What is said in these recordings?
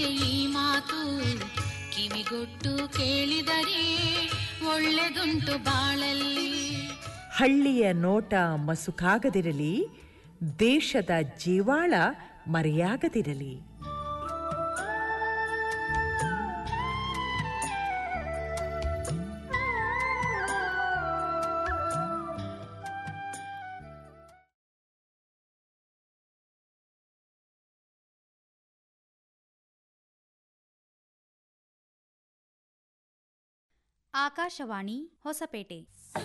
ಈ ಮಾತು ಕಿವಿಗೊಟ್ಟು ಕೇಳಿದರೆ ಒಳ್ಳೆದುಂಟು ಬಾಳಲ್ಲಿ ಹಳ್ಳಿಯ ನೋಟ ಮಸುಕಾಗದಿರಲಿ ದೇಶದ ಜೀವಾಳ ಮರೆಯಾಗದಿರಲಿ ಆಕಾಶವಾಣಿ ಹೊಸಪೇಟೆ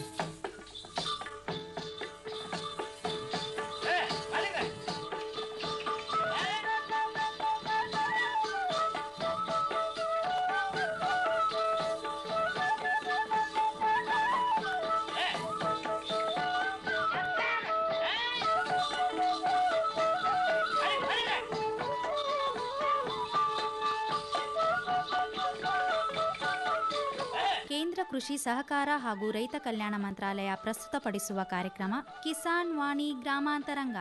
ಕೇಂದ್ರ ಕೃಷಿ ಸಹಕಾರ ಹಾಗೂ ರೈತ ಕಲ್ಯಾಣ ಮಂತ್ರಾಲಯ ಪ್ರಸ್ತುತಪಡಿಸುವ ಕಾರ್ಯಕ್ರಮ ಕಿಸಾನ್ ವಾಣಿ ಗ್ರಾಮಾಂತರಂಗ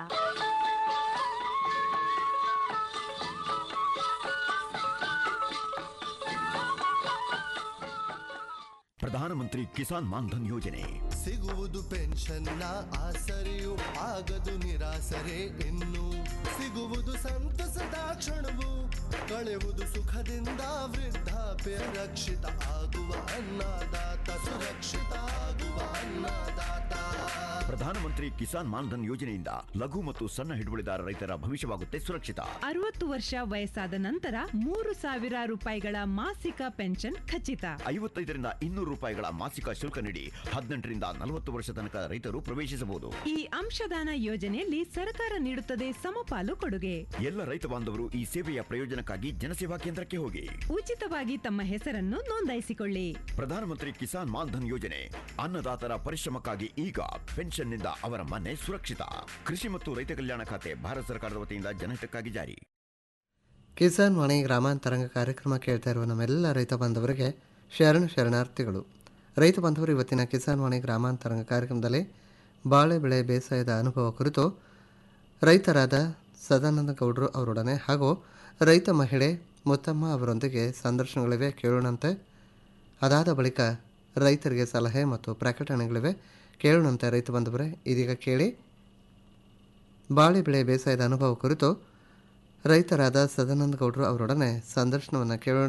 ಪ್ರಧಾನಮಂತ್ರಿ ಕಿಸಾನ್ ಮಾನ್ಧನ್ ಯೋಜನೆ ಸಿಗುವುದು ಪೆನ್ಷನ್ನ ಆಸರೆಯು ಆಗದು ನಿರಾಸರೆ ಇನ್ನು ಸಿಗುವುದು ಸಂತಸದ ಕ್ಷಣವು ಕಳೆಯುವುದು ಸುಖದಿಂದ ವೃದ್ಧಾಪ್ಯ ರಕ್ಷಿತ ಆಗುವ ಅನ್ನದಾತ ಸುರಕ್ಷಿತ ಆಗುವ ಅನ್ನದಾತ ಪ್ರಧಾನಮಂತ್ರಿ ಕಿಸಾನ್ ಮಾನ್ಧನ್ ಯೋಜನೆಯಿಂದ ಲಘು ಮತ್ತು ಸಣ್ಣ ಹಿಡುವಳಿದಾರ ರೈತರ ಭವಿಷ್ಯವಾಗುತ್ತೆ ಸುರಕ್ಷಿತ ಅರವತ್ತು ವರ್ಷ ವಯಸ್ಸಾದ ನಂತರ ಮೂರು ಸಾವಿರ ರೂಪಾಯಿಗಳ ಮಾಸಿಕ ಪೆನ್ಷನ್ ಖಚಿತ ಐವತ್ತೈದರಿಂದ ಇನ್ನೂರು ರೂಪಾಯಿಗಳ ಮಾಸಿಕ ಶುಲ್ಕ ನೀಡಿ ಹದಿನೆಂಟರಿಂದ ನಲವತ್ತು ವರ್ಷ ತನಕ ರೈತರು ಪ್ರವೇಶಿಸಬಹುದು ಈ ಅಂಶದಾನ ಯೋಜನೆಯಲ್ಲಿ ಸರ್ಕಾರ ನೀಡುತ್ತದೆ ಸಮಪಾಲು ಕೊಡುಗೆ ಎಲ್ಲ ರೈತ ಬಾಂಧವರು ಈ ಸೇವೆಯ ಪ್ರಯೋಜನಕ್ಕಾಗಿ ಜನಸೇವಾ ಕೇಂದ್ರಕ್ಕೆ ಹೋಗಿ ಉಚಿತವಾಗಿ ತಮ್ಮ ಹೆಸರನ್ನು ನೋಂದಾಯಿಸಿಕೊಳ್ಳಿ ಪ್ರಧಾನಮಂತ್ರಿ ಕಿಸಾನ್ ಮಾನ್ಧನ್ ಯೋಜನೆ ಅನ್ನದಾತರ ಪರಿಶ್ರಮಕ್ಕಾಗಿ ಈಗ ಪೆನ್ಷನ್ನಿಂದ ಅವರ ಮನೆ ಸುರಕ್ಷಿತ ಕೃಷಿ ಮತ್ತು ರೈತ ಕಲ್ಯಾಣ ಖಾತೆ ಭಾರತ ಸರ್ಕಾರದ ವತಿಯಿಂದ ಜನಹಿತಕ್ಕಾಗಿ ಜಾರಿ ಕಿಸಾನ್ ವಾಣಿ ಗ್ರಾಮಾಂತರಂಗ ಕಾರ್ಯಕ್ರಮ ಕೇಳ್ತಾ ಇರುವ ನಮ್ಮೆಲ್ಲ ರೈತ ಬಾಂಧವರಿಗೆ ಶರಣ ಶರಣಾರ್ಥಿಗಳು ರೈತ ಬಾಂಧವರು ಇವತ್ತಿನ ಕಿಸಾನ್ ವಾಣಿ ಗ್ರಾಮಾಂತರಂಗ ಕಾರ್ಯಕ್ರಮದಲ್ಲಿ ಬಾಳೆ ಬೆಳೆ ಬೇಸಾಯದ ಅನುಭವ ಕುರಿತು ರೈತರಾದ ಸದಾನಂದ ಗೌಡ್ರು ಅವರೊಡನೆ ಹಾಗೂ ರೈತ ಮಹಿಳೆ ಮುತ್ತಮ್ಮ ಅವರೊಂದಿಗೆ ಸಂದರ್ಶನಗಳಿವೆ ಕೇಳೋಣಂತೆ ಅದಾದ ಬಳಿಕ ರೈತರಿಗೆ ಸಲಹೆ ಮತ್ತು ಪ್ರಕಟಣೆಗಳಿವೆ ಕೇಳೋಣಂತೆ ರೈತ ಬಾಂಧವರೇ ಇದೀಗ ಕೇಳಿ ಬಾಳೆ ಬೆಳೆ ಬೇಸಾಯದ ಅನುಭವ ಕುರಿತು ರೈತರಾದ ಸದಾನಂದ ಗೌಡ್ರು ಅವರೊಡನೆ ಸಂದರ್ಶನವನ್ನು ಕೇಳೋಣ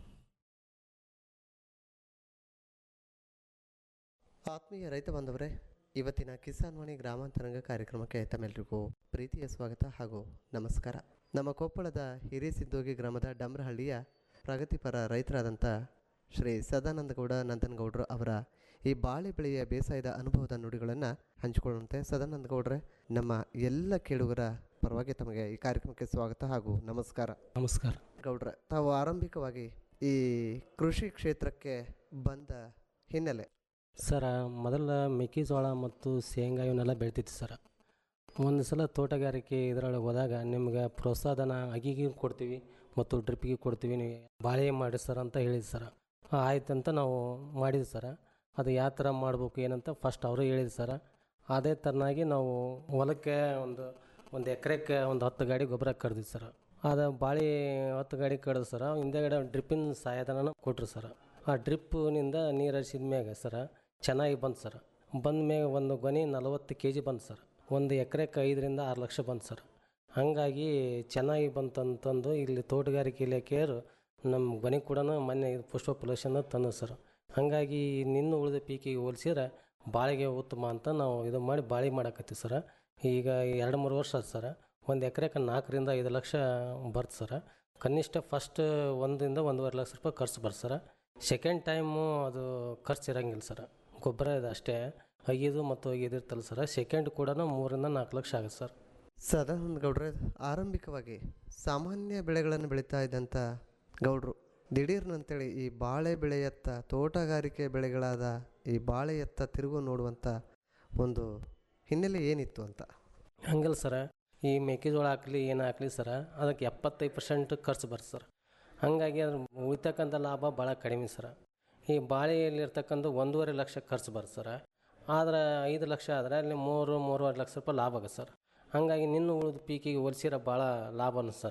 ಆತ್ಮೀಯ ರೈತ ಬಾಂಧವರೇ ಇವತ್ತಿನ ಕಿಸಾನ್ ವಾಣಿ ಗ್ರಾಮಾಂತರಂಗ ಕಾರ್ಯಕ್ರಮಕ್ಕೆ ತಮ್ಮೆಲ್ಲರಿಗೂ ಪ್ರೀತಿಯ ಸ್ವಾಗತ ಹಾಗೂ ನಮಸ್ಕಾರ ನಮ್ಮ ಕೊಪ್ಪಳದ ಹಿರೇಸಿದ್ದೋಗಿ ಗ್ರಾಮದ ಡಮ್ರಹಳ್ಳಿಯ ಪ್ರಗತಿಪರ ರೈತರಾದಂಥ ಶ್ರೀ ಸದಾನಂದಗೌಡ ನಂದನಗೌಡರು ಅವರ ಈ ಬಾಳೆ ಬೆಳೆಯ ಬೇಸಾಯದ ಅನುಭವದ ನುಡಿಗಳನ್ನು ಹಂಚಿಕೊಳ್ಳುವಂತೆ ಸದಾನಂದ ಗೌಡ್ರೆ ನಮ್ಮ ಎಲ್ಲ ಕೇಳುಗರ ಪರವಾಗಿ ತಮಗೆ ಈ ಕಾರ್ಯಕ್ರಮಕ್ಕೆ ಸ್ವಾಗತ ಹಾಗೂ ನಮಸ್ಕಾರ ನಮಸ್ಕಾರ ಗೌಡ್ರೆ ತಾವು ಆರಂಭಿಕವಾಗಿ ಈ ಕೃಷಿ ಕ್ಷೇತ್ರಕ್ಕೆ ಬಂದ ಹಿನ್ನೆಲೆ ಸರ ಮೊದಲ ಮೆಕ್ಕೆಜೋಳ ಮತ್ತು ಶೇಂಗಾ ಇವನ್ನೆಲ್ಲ ಬೆಳಿತಿತ್ತು ಸರ ಒಂದು ಸಲ ತೋಟಗಾರಿಕೆ ಇದರೊಳಗೆ ಹೋದಾಗ ನಿಮ್ಗೆ ಪ್ರೋತ್ಸಾಹನ ಅಗಿಗೆ ಕೊಡ್ತೀವಿ ಮತ್ತು ಡ್ರಿಪ್ಪಿಗೆ ಕೊಡ್ತೀವಿ ನೀವು ಬಾಳೆ ಮಾಡಿ ಸರ್ ಅಂತ ಹೇಳಿದ್ರು ಸರ ಆಯ್ತಂತ ನಾವು ಮಾಡಿದ್ವಿ ಸರ ಅದು ಯಾವ ಥರ ಮಾಡ್ಬೇಕು ಏನಂತ ಫಸ್ಟ್ ಅವರು ಹೇಳಿದ್ರು ಸರ ಅದೇ ಥರನಾಗಿ ನಾವು ಹೊಲಕ್ಕೆ ಒಂದು ಒಂದು ಎಕರೆಕ್ಕೆ ಒಂದು ಹತ್ತು ಗಾಡಿ ಗೊಬ್ಬರ ಕಡ್ದಿವಿ ಸರ ಅದು ಬಾಳೆ ಹತ್ತು ಗಾಡಿ ಕಡ್ದು ಸರ ಹಿಂದೆಗಡೆ ಡ್ರಿಪ್ಪಿನ ಸಹಾಯಧನ ಕೊಟ್ಟರು ಸರ ಆ ಡ್ರಿಪ್ನಿಂದ ನೀರು ಹರಿಸಿದ ಮ್ಯಾಗ ಸರ ಚೆನ್ನಾಗಿ ಬಂತು ಸರ್ ಬಂದ ಮ್ಯಾಗ ಒಂದು ಗೊನೆ ನಲವತ್ತು ಕೆ ಜಿ ಬಂತು ಸರ್ ಒಂದು ಎಕರೆಕ್ಕೆ ಐದರಿಂದ ಆರು ಲಕ್ಷ ಬಂತು ಸರ್ ಹಾಗಾಗಿ ಚೆನ್ನಾಗಿ ಬಂತಂತಂದು ಇಲ್ಲಿ ತೋಟಗಾರಿಕೆ ಇಲಾಖೆಯವರು ನಮ್ಮ ಗೊನೆ ಕೂಡ ಮೊನ್ನೆ ಇದು ಪುಷ್ಪ ಪೊಲ್ಯೂಷನ್ ತಂದು ಸರ್ ಹಾಗಾಗಿ ನಿನ್ನ ಉಳಿದ ಪೀಕಿಗೆ ಹೋಲಿಸಿದ್ರೆ ಬಾಳೆಗೆ ಉತ್ತಮ ಅಂತ ನಾವು ಇದು ಮಾಡಿ ಬಾಳೆ ಮಾಡಕತ್ತೀವಿ ಸರ ಈಗ ಎರಡು ಮೂರು ವರ್ಷ ಆಯ್ತು ಸರ ಒಂದು ಎಕರೆಗೆ ನಾಲ್ಕರಿಂದ ಐದು ಲಕ್ಷ ಬರ್ತು ಸರ ಕನಿಷ್ಠ ಫಸ್ಟ್ ಒಂದರಿಂದ ಒಂದೂವರೆ ಲಕ್ಷ ರೂಪಾಯಿ ಖರ್ಚು ಬರ್ತು ಸರ ಸೆಕೆಂಡ್ ಟೈಮು ಅದು ಖರ್ಚು ಇರಂಗಿಲ್ಲ ಸರ ಗೊಬ್ಬರ ಇದೆ ಅಷ್ಟೇ ಒಗೆದು ಮತ್ತು ಒಗೆದು ಇರ್ತಲ್ಲ ಸರ ಸೆಕೆಂಡ್ ಕೂಡ ಮೂರರಿಂದ ನಾಲ್ಕು ಲಕ್ಷ ಆಗುತ್ತೆ ಸರ್ ಸದಾನಂದ ಗೌಡ್ರೆ ಆರಂಭಿಕವಾಗಿ ಸಾಮಾನ್ಯ ಬೆಳೆಗಳನ್ನು ಬೆಳೀತಾ ಇದ್ದಂಥ ಗೌಡ್ರು ದಿಢೀರ್ನಂತೇಳಿ ಈ ಬಾಳೆ ಬೆಳೆಯತ್ತ ತೋಟಗಾರಿಕೆ ಬೆಳೆಗಳಾದ ಈ ಬಾಳೆಯತ್ತ ತಿರುಗು ನೋಡುವಂಥ ಒಂದು ಹಿನ್ನೆಲೆ ಏನಿತ್ತು ಅಂತ ಹಂಗಲ್ಲ ಸರ ಈ ಮೆಕ್ಕೆಜೋಳ ಹಾಕಲಿ ಏನು ಹಾಕಲಿ ಸರ ಅದಕ್ಕೆ ಎಪ್ಪತ್ತೈದು ಪರ್ಸೆಂಟ್ ಖರ್ಚು ಬರ್ತದೆ ಸರ್ ಹಾಗಾಗಿ ಅದ್ರ ಉಳಿತಕ್ಕಂಥ ಲಾಭ ಭಾಳ ಕಡಿಮೆ ಸರ ಈ ಬಾಳೆಯಲ್ಲಿರ್ತಕ್ಕಂಥ ಒಂದೂವರೆ ಲಕ್ಷ ಖರ್ಚು ಬರ್ತದೆ ಸರ ಆದ್ರೆ ಐದು ಲಕ್ಷ ಆದರೆ ಅಲ್ಲಿ ಮೂರು ಮೂರುವರೆ ಲಕ್ಷ ರೂಪಾಯಿ ಲಾಭ ಆಗುತ್ತೆ ಸರ್ ಹಾಗಾಗಿ ನಿನ್ನ ಉಳಿದ ಪೀಕಿಗೆ ಹೋಲಿಸಿರ ಭಾಳ ಲಾಭ ಅನಿಸ್ತು ಸರ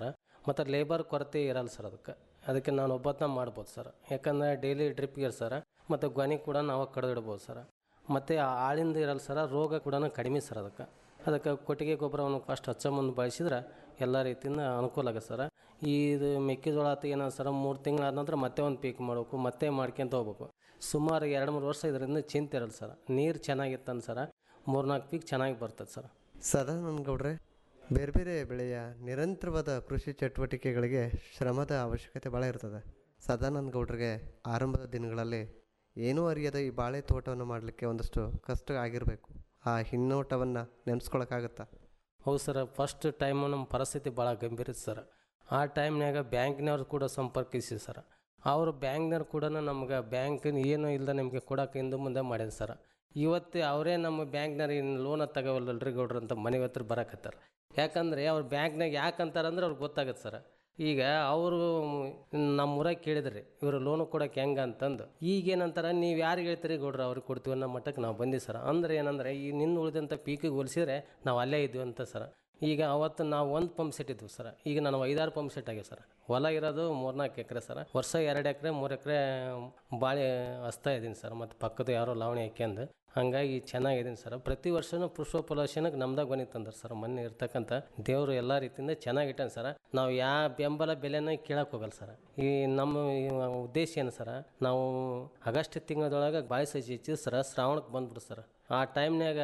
ಮತ್ತು ಲೇಬರ್ ಕೊರತೆ ಇರಲ್ಲ ಸರ್ ಅದಕ್ಕೆ ಅದಕ್ಕೆ ನಾನು ಒಬ್ಬತ್ತನ ಮಾಡ್ಬೋದು ಸರ್ ಯಾಕಂದರೆ ಡೈಲಿ ಡ್ರಿಪ್ಗೆ ಸರ ಮತ್ತು ಗೊನೆ ಕೂಡ ನಾವು ಕಡಿದಿಡ್ಬೋದು ಸರ್ ಮತ್ತು ಆಳಿಂದ ಇರಲ್ಲ ಸರ ರೋಗ ಕೂಡ ಕಡಿಮೆ ಸರ್ ಅದಕ್ಕೆ ಅದಕ್ಕೆ ಕೊಟ್ಟಿಗೆ ಗೊಬ್ಬರವನ್ನು ಫಸ್ಟ್ ಹಚ್ಚೋ ಮುಂದೆ ಬಳಸಿದ್ರೆ ಎಲ್ಲ ರೀತಿಯಿಂದ ಅನುಕೂಲ ಆಗತ್ತೆ ಸರ ಇದು ಮೆಕ್ಕೆಜೋಳ ಆತ ಏನೋ ಸರ ಮೂರು ತಿಂಗಳಾದ ನಂತರ ಮತ್ತೆ ಒಂದು ಪೀಕ್ ಮಾಡಬೇಕು ಮತ್ತೆ ಮಾಡ್ಕೊಂತ ಹೋಗ್ಬೇಕು ಸುಮಾರು ಎರಡು ಮೂರು ವರ್ಷ ಇದರಿಂದ ಚಿಂತೆ ಇರಲ್ಲ ಸರ್ ನೀರು ಚೆನ್ನಾಗಿತ್ತಂದು ಸರ ಮೂರ್ನಾಲ್ಕು ಪೀಕ್ ಚೆನ್ನಾಗಿ ಬರ್ತದೆ ಸರ್ ಸದಾನಂದ ಗೌಡ್ರೆ ಬೇರೆ ಬೇರೆ ಬೆಳೆಯ ನಿರಂತರವಾದ ಕೃಷಿ ಚಟುವಟಿಕೆಗಳಿಗೆ ಶ್ರಮದ ಅವಶ್ಯಕತೆ ಭಾಳ ಇರ್ತದೆ ಸದಾನಂದ ಗೌಡ್ರಿಗೆ ಆರಂಭದ ದಿನಗಳಲ್ಲಿ ಏನೂ ಅರಿಯದ ಈ ಬಾಳೆ ತೋಟವನ್ನು ಮಾಡಲಿಕ್ಕೆ ಒಂದಷ್ಟು ಕಷ್ಟ ಆಗಿರಬೇಕು ಆ ಹಿನ್ನೋಟವನ್ನು ನೆನೆಸ್ಕೊಳಕ್ಕಾಗತ್ತಾ ಹೌದು ಸರ್ ಫಸ್ಟ್ ಟೈಮು ನಮ್ಮ ಪರಿಸ್ಥಿತಿ ಭಾಳ ಗಂಭೀರ ಇತ್ತು ಸರ್ ಆ ಟೈಮ್ನಾಗ ಬ್ಯಾಂಕ್ನವ್ರು ಕೂಡ ಸಂಪರ್ಕಿಸಿ ಸರ್ ಅವರು ಬ್ಯಾಂಕ್ನವ್ರು ಕೂಡ ನಮ್ಗೆ ಬ್ಯಾಂಕ್ ಏನು ಇಲ್ಲದೆ ನಿಮಗೆ ಕೊಡೋಕೆ ಹಿಂದೆ ಮುಂದೆ ಮಾಡ್ಯಾರ ಸರ್ ಇವತ್ತು ಅವರೇ ನಮ್ಮ ಬ್ಯಾಂಕ್ನವ್ರು ಇನ್ನು ಲೋನ ತಗೋವಲ್ಲಲ್ರಿ ಗೌಡ್ರು ಅಂತ ಮನೆ ಹತ್ರ ಬರಕತ್ತಾರ ಯಾಕಂದರೆ ಅವ್ರು ಬ್ಯಾಂಕ್ನಾಗ ಯಾಕೆ ಅಂತಾರಂದ್ರೆ ಅವ್ರಿಗೆ ಗೊತ್ತಾಗತ್ತೆ ಸರ್ ಈಗ ಅವರು ನಮ್ಮೂರಾಗ ಕೇಳಿದ್ರಿ ಇವರು ಲೋನು ಕೊಡೋಕೆ ಹೆಂಗೆ ಅಂತಂದು ಈಗೇನಂತಾರ ನೀವು ಯಾರಿಗೆ ಹೇಳ್ತೀರಿ ಗೌಡ್ರು ಅವ್ರಿಗೆ ಕೊಡ್ತೀವಿ ಅನ್ನೋ ಮಟ್ಟಕ್ಕೆ ನಾವು ಬಂದಿ ಸರ್ ಅಂದ್ರೆ ಏನಂದ್ರೆ ಈ ನಿನ್ನ ಉಳಿದಂಥ ಪೀಕಿಗೆ ಹೋಲಿಸಿದ್ರೆ ನಾವು ಅಲ್ಲೇ ಇದ್ವಿ ಅಂತ ಸರ್ ಈಗ ಅವತ್ತು ನಾವು ಒಂದು ಪಂಪ್ ಸೆಟ್ ಇದ್ವಿ ಸರ್ ಈಗ ನಾವು ಐದಾರು ಪಂಪ್ ಸೆಟ್ ಆಗ್ಯಾವ ಸರ್ ಹೊಲ ಇರೋದು ಮೂರ್ನಾಲ್ಕು ಎಕರೆ ಸರ್ ವರ್ಷ ಎರಡು ಎಕರೆ ಮೂರು ಎಕರೆ ಬಾಳೆ ಹಸ್ತಾ ಇದ್ದೀನಿ ಸರ್ ಮತ್ತು ಪಕ್ಕದ ಯಾರೋ ಲಾವಣಿ ಹಾಕ್ಯಂದು ಹಂಗಾಗಿ ಚೆನ್ನಾಗಿದ್ದೀನಿ ಸರ್ ಪ್ರತಿ ವರ್ಷನೂ ಪುಷ್ಪಫಲಾಶನಕ್ಕೆ ನಮ್ದಾಗ ಬನ್ನಿ ತಂದ್ರೆ ಸರ್ ಮೊನ್ನೆ ಇರ್ತಕ್ಕಂಥ ದೇವರು ಎಲ್ಲ ರೀತಿಯಿಂದ ಚೆನ್ನಾಗಿಟ್ಟಾನೆ ಸರ್ ನಾವು ಯಾವ ಬೆಂಬಲ ಬೆಲೆನ ಕೇಳಕ್ಕೆ ಹೋಗಲ್ಲ ಸರ್ ಈ ನಮ್ಮ ಈ ಉದ್ದೇಶ ಏನು ಸರ ನಾವು ಆಗಸ್ಟ್ ತಿಂಗಳದೊಳಗೆ ಬಾಳೆ ಸಜ್ಜಿ ಹೆಚ್ಚಿದ್ದು ಸರ ಶ್ರಾವಣಕ್ಕೆ ಬಂದ್ಬಿಡು ಸರ್ ಆ ಟೈಮ್ನಾಗ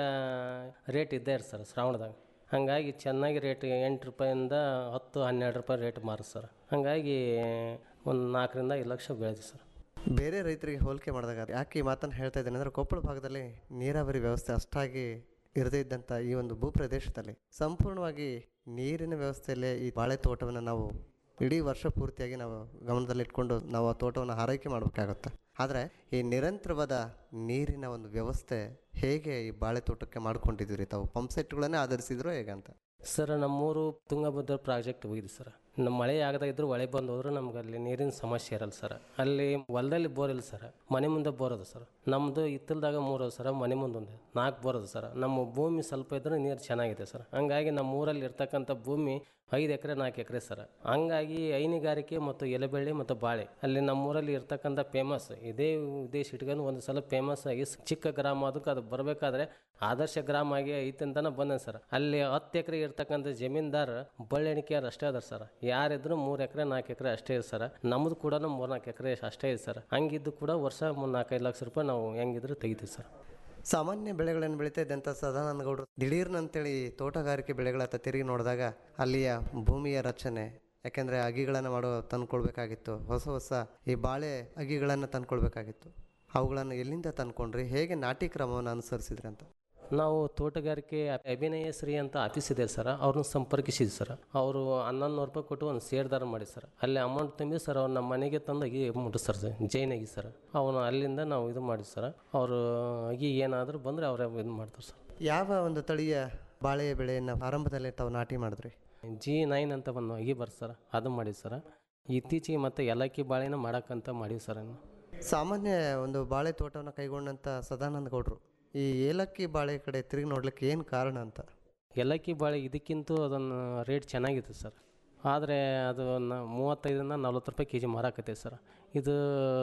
ರೇಟ್ ಇದ್ದೇ ಇರ್ ಸರ್ ಶ್ರಾವಣದಾಗ ಹಾಗಾಗಿ ಚೆನ್ನಾಗಿ ರೇಟ್ ಎಂಟು ರೂಪಾಯಿಂದ ಹತ್ತು ಹನ್ನೆರಡು ರೂಪಾಯಿ ರೇಟ್ ಮಾರು ಸರ್ ಹಾಗಾಗಿ ಒಂದು ನಾಲ್ಕರಿಂದ ಐದು ಲಕ್ಷ ಬೆಳೆದಿ ಸರ್ ಬೇರೆ ರೈತರಿಗೆ ಹೋಲಿಕೆ ಮಾಡಿದಾಗ ಯಾಕೆ ಈ ಮಾತನ್ನು ಹೇಳ್ತಾ ಇದ್ದೇನೆ ಅಂದರೆ ಕೊಪ್ಪಳ ಭಾಗದಲ್ಲಿ ನೀರಾವರಿ ವ್ಯವಸ್ಥೆ ಅಷ್ಟಾಗಿ ಇರದೇ ಇದ್ದಂಥ ಈ ಒಂದು ಭೂಪ್ರದೇಶದಲ್ಲಿ ಸಂಪೂರ್ಣವಾಗಿ ನೀರಿನ ವ್ಯವಸ್ಥೆಯಲ್ಲೇ ಈ ಬಾಳೆ ತೋಟವನ್ನು ನಾವು ಇಡೀ ವರ್ಷ ಪೂರ್ತಿಯಾಗಿ ನಾವು ಗಮನದಲ್ಲಿಟ್ಕೊಂಡು ನಾವು ಆ ತೋಟವನ್ನು ಆರೈಕೆ ಮಾಡಬೇಕಾಗುತ್ತೆ ಆದರೆ ಈ ನಿರಂತರವಾದ ನೀರಿನ ಒಂದು ವ್ಯವಸ್ಥೆ ಹೇಗೆ ಈ ಬಾಳೆ ತೋಟಕ್ಕೆ ಮಾಡ್ಕೊಂಡಿದ್ದೀರಿ ತಾವು ಪಂಪ್ ಸೆಟ್ಗಳನ್ನೇ ಆಧರಿಸಿದ್ರು ಹೇಗೆ ಅಂತ ಸರ್ ನಮ್ಮೂರು ತುಂಗಭದ್ರಾ ಪ್ರಾಜೆಕ್ಟ್ ಹೋಗಿದ್ವಿ ಸರ್ ನಮ್ಮ ಮಳೆ ಆಗದ ಇದ್ರು ಮಳೆ ಬಂದು ಹೋದ್ರೆ ನಮ್ಗೆ ಅಲ್ಲಿ ನೀರಿನ ಸಮಸ್ಯೆ ಇರಲ್ಲ ಸರ್ ಅಲ್ಲಿ ಹೊಲದಲ್ಲಿ ಬೋರ್ ಇಲ್ಲ ಸರ್ ಮನೆ ಮುಂದೆ ಬೋರ್ ಅದ ಸರ್ ನಮ್ಮದು ಇತ್ತಲ್ದಾಗ ಮೂರು ಅದ ಸರ್ ಮನೆ ಮುಂದೆ ಒಂದು ನಾಲ್ಕು ಬೋರ್ ಅದ ಸರ್ ನಮ್ಮ ಭೂಮಿ ಸ್ವಲ್ಪ ಇದ್ರೆ ನೀರು ಚೆನ್ನಾಗಿದೆ ಸರ್ ಹಂಗಾಗಿ ನಮ್ಮ ಊರಲ್ಲಿ ಇರ್ತಕ್ಕಂಥ ಭೂಮಿ ಐದು ಎಕರೆ ನಾಲ್ಕು ಎಕರೆ ಸರ್ ಹಂಗಾಗಿ ಹೈನುಗಾರಿಕೆ ಮತ್ತು ಎಲೆಬಳ್ಳಿ ಮತ್ತು ಬಾಳೆ ಅಲ್ಲಿ ನಮ್ಮೂರಲ್ಲಿ ಇರ್ತಕ್ಕಂಥ ಫೇಮಸ್ ಇದೇ ಉದ್ದೇಶ ಇಟ್ಕೊಂಡು ಒಂದು ಸಲ ಫೇಮಸ್ ಆಗಿ ಸ್- ಚಿಕ್ಕ ಗ್ರಾಮ ಅದಕ್ಕೆ ಅದು ಬರಬೇಕಾದ್ರೆ ಆದರ್ಶ ಗ್ರಾಮ ಆಗಿ ಐತೆ ಅಂತಾನೆ ಬಂದ ಸರ್ ಅಲ್ಲಿ ಹತ್ತು ಎಕರೆ ಇರ್ತಕ್ಕಂಥ ಜಮೀನ್ದಾರ್ ಬಳ್ಳೆಣಿಕೆಯವ್ರು ಅಷ್ಟೇ ಅದಾರ ಸರ್ ಯಾರಿದ್ರು ಮೂರು ಎಕರೆ ನಾಲ್ಕು ಎಕರೆ ಅಷ್ಟೇ ಇದೆ ಸರ್ ನಮ್ಮದು ಕೂಡ ಮೂರು ನಾಲ್ಕು ಎಕರೆ ಅಷ್ಟೇ ಇದೆ ಸರ್ ಹಂಗಿದ್ದು ಕೂಡ ವರ್ಷ ಮೂರು ನಾಲ್ಕೈದು ಲಕ್ಷ ರೂಪಾಯಿ ನಾವು ಹೆಂಗಿದ್ರು ತೆಗಿತೀವಿ ಸರ್ ಸಾಮಾನ್ಯ ಬೆಳೆಗಳನ್ನು ಬೆಳೀತಾ ಇದ್ದಂಥ ಸದಾನಂದ ಗೌಡರು ದಿಢೀರ್ನಂತೇಳಿ ತೋಟಗಾರಿಕೆ ಬೆಳೆಗಳತ್ತ ತಿರುಗಿ ನೋಡಿದಾಗ ಅಲ್ಲಿಯ ಭೂಮಿಯ ರಚನೆ ಯಾಕೆಂದರೆ ಅಗಿಗಳನ್ನು ಮಾಡೋ ತಂದ್ಕೊಳ್ಬೇಕಾಗಿತ್ತು ಹೊಸ ಹೊಸ ಈ ಬಾಳೆ ಅಗಿಗಳನ್ನು ತಂದ್ಕೊಳ್ಬೇಕಾಗಿತ್ತು ಅವುಗಳನ್ನು ಎಲ್ಲಿಂದ ತಂದ್ಕೊಂಡ್ರಿ ಹೇಗೆ ನಾಟಿ ಕ್ರಮವನ್ನು ಅನುಸರಿಸಿದ್ರಿ ಅಂತ ನಾವು ತೋಟಗಾರಿಕೆ ಅಭಿನಯ ಶ್ರೀ ಅಂತ ಆಫೀಸ್ ಇದೆ ಸರ್ ಅವ್ರನ್ನ ಸಂಪರ್ಕಿಸಿದ್ವಿ ಸರ್ ಅವರು ಹನ್ನೊಂದು ನೂರು ರೂಪಾಯಿ ಕೊಟ್ಟು ಒಂದು ಸೇರ್ದಾರ ಮಾಡಿ ಸರ್ ಅಲ್ಲಿ ಅಮೌಂಟ್ ತುಂಬಿ ಸರ್ ಅವ್ರು ನಮ್ಮ ಮನೆಗೆ ತಂದು ಅಗಿ ಮುಟ್ಟಿಸ್ತಾರೆ ಸರ್ ಜೈನಾಗಿ ಸರ್ ಅವನು ಅಲ್ಲಿಂದ ನಾವು ಇದು ಮಾಡಿ ಸರ್ ಅವರು ಅಗಿ ಏನಾದರೂ ಬಂದರೆ ಅವರೇ ಇದು ಮಾಡ್ತಾರೆ ಸರ್ ಯಾವ ಒಂದು ತಳಿಯ ಬಾಳೆಯ ಬೆಳೆಯನ್ನು ಆರಂಭದಲ್ಲಿ ತಾವು ನಾಟಿ ಮಾಡಿದ್ರಿ ಜಿ ನೈನ್ ಅಂತ ಒಂದು ಅಗಿ ಬರ್ತ ಸರ್ ಅದು ಮಾಡಿ ಸರ್ ಇತ್ತೀಚೆಗೆ ಮತ್ತು ಏಲಕ್ಕಿ ಬಾಳೆನ ಮಾಡಕ್ಕಂತ ಮಾಡೀವಿ ಸರ್ ಇನ್ನು ಸಾಮಾನ್ಯ ಒಂದು ಬಾಳೆ ತೋಟವನ್ನು ಕೈಗೊಂಡಂಥ ಸದಾನಂದ ಗೌಡರು ಈ ಏಲಕ್ಕಿ ಬಾಳೆ ಕಡೆ ತಿರುಗಿ ನೋಡ್ಲಿಕ್ಕೆ ಏನು ಕಾರಣ ಅಂತ ಏಲಕ್ಕಿ ಬಾಳೆ ಇದಕ್ಕಿಂತ ಅದನ್ನು ರೇಟ್ ಚೆನ್ನಾಗಿದೆ ಸರ್ ಆದರೆ ಅದು ನ ಮೂವತ್ತೈದರಿಂದ ನಲ್ವತ್ತು ರೂಪಾಯಿ ಕೆ ಜಿ ಮಾರಾಕತ್ತೈತೆ ಸರ್ ಇದು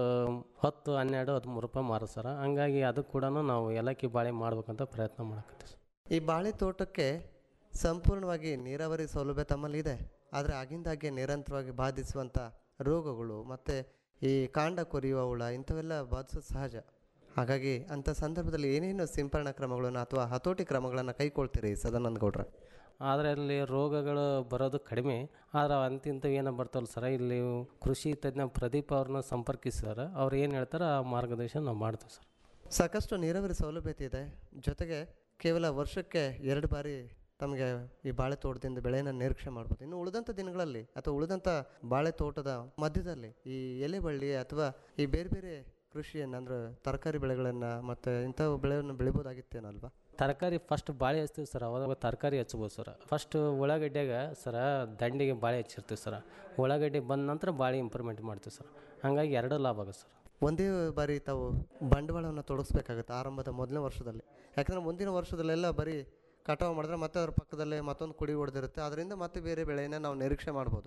ಹತ್ತು ಹನ್ನೆರಡು ಹದಿಮೂರು ರೂಪಾಯಿ ಮಾರ ಸರ್ ಹಂಗಾಗಿ ಅದು ಕೂಡ ನಾವು ಏಲಕ್ಕಿ ಬಾಳೆ ಮಾಡ್ಬೇಕಂತ ಪ್ರಯತ್ನ ಮಾಡಕತ್ತೀವಿ ಸರ್ ಈ ಬಾಳೆ ತೋಟಕ್ಕೆ ಸಂಪೂರ್ಣವಾಗಿ ನೀರಾವರಿ ಸೌಲಭ್ಯ ತಮ್ಮಲ್ಲಿ ಇದೆ ಆದರೆ ಆಗಿಂದಾಗೆ ನಿರಂತರವಾಗಿ ಬಾಧಿಸುವಂಥ ರೋಗಗಳು ಮತ್ತು ಈ ಕಾಂಡ ಕೊರಿಯುವ ಹುಳ ಇಂಥವೆಲ್ಲ ಬಾಧಿಸೋದು ಸಹಜ ಹಾಗಾಗಿ ಅಂಥ ಸಂದರ್ಭದಲ್ಲಿ ಏನೇನು ಸಿಂಪರಣಾ ಕ್ರಮಗಳನ್ನು ಅಥವಾ ಹತೋಟಿ ಕ್ರಮಗಳನ್ನು ಕೈಗೊಳ್ತೀರಿ ಸದಾನಂದ ಗೌಡ್ರ ಆದರೆ ಅಲ್ಲಿ ರೋಗಗಳು ಬರೋದು ಕಡಿಮೆ ಆದರೆ ಅಂತಿಂತ ಏನೋ ಬರ್ತಾವಲ್ಲ ಸರ್ ಇಲ್ಲಿ ಕೃಷಿ ತಜ್ಞ ಪ್ರದೀಪ್ ಅವ್ರನ್ನ ಸಂಪರ್ಕಿಸಿದಾರೆ ಅವ್ರು ಏನು ಹೇಳ್ತಾರೆ ಆ ಮಾರ್ಗದರ್ಶನ ನಾವು ಮಾಡ್ತೀವಿ ಸರ್ ಸಾಕಷ್ಟು ನೀರಾವರಿ ಸೌಲಭ್ಯತೆ ಇದೆ ಜೊತೆಗೆ ಕೇವಲ ವರ್ಷಕ್ಕೆ ಎರಡು ಬಾರಿ ತಮಗೆ ಈ ಬಾಳೆ ತೋಟದಿಂದ ಬೆಳೆಯನ್ನು ನಿರೀಕ್ಷೆ ಮಾಡ್ಬೋದು ಇನ್ನು ಉಳಿದಂಥ ದಿನಗಳಲ್ಲಿ ಅಥವಾ ಉಳಿದಂಥ ಬಾಳೆ ತೋಟದ ಮಧ್ಯದಲ್ಲಿ ಈ ಎಲೆ ಬಳ್ಳಿ ಅಥವಾ ಈ ಬೇರೆ ಬೇರೆ ಕೃಷಿಯನ್ನು ಅಂದ್ರೆ ತರಕಾರಿ ಬೆಳೆಗಳನ್ನು ಮತ್ತು ಇಂಥ ಬೆಳೆಯನ್ನು ಬೆಳಿಬೋದಾಗಿತ್ತೇನಲ್ವಾ ತರಕಾರಿ ಫಸ್ಟ್ ಬಾಳೆ ಹಚ್ತೀವಿ ಸರ್ ಅವಾಗ ತರಕಾರಿ ಹಚ್ಬೋದು ಸರ್ ಫಸ್ಟ್ ಉಳ್ಳಾಗಡ್ಡ್ಯಾಗ ಸರ ದಂಡಿಗೆ ಬಾಳೆ ಹಚ್ಚಿರ್ತೀವಿ ಸರ್ ಉಳ್ಳಾಗಡ್ಡಿ ಬಂದ ನಂತರ ಬಾಳೆ ಇಂಪ್ರೂವ್ಮೆಂಟ್ ಮಾಡ್ತೀವಿ ಸರ್ ಹಾಗಾಗಿ ಎರಡು ಲಾಭ ಆಗುತ್ತೆ ಸರ್ ಒಂದೇ ಬಾರಿ ತಾವು ಬಂಡವಾಳವನ್ನು ತೊಡಗಿಸ್ಬೇಕಾಗುತ್ತೆ ಆರಂಭದ ಮೊದಲನೇ ವರ್ಷದಲ್ಲಿ ಯಾಕಂದರೆ ಮುಂದಿನ ವರ್ಷದಲ್ಲೆಲ್ಲ ಬರೀ ಕಟಾವು ಮಾಡಿದ್ರೆ ಮತ್ತೆ ಅದ್ರ ಪಕ್ಕದಲ್ಲೇ ಮತ್ತೊಂದು ಕುಡಿ ಹೊಡೆದಿರುತ್ತೆ ಅದರಿಂದ ಮತ್ತೆ ಬೇರೆ ಬೆಳೆಯನ್ನು ನಾವು ನಿರೀಕ್ಷೆ ಮಾಡ್ಬೋದು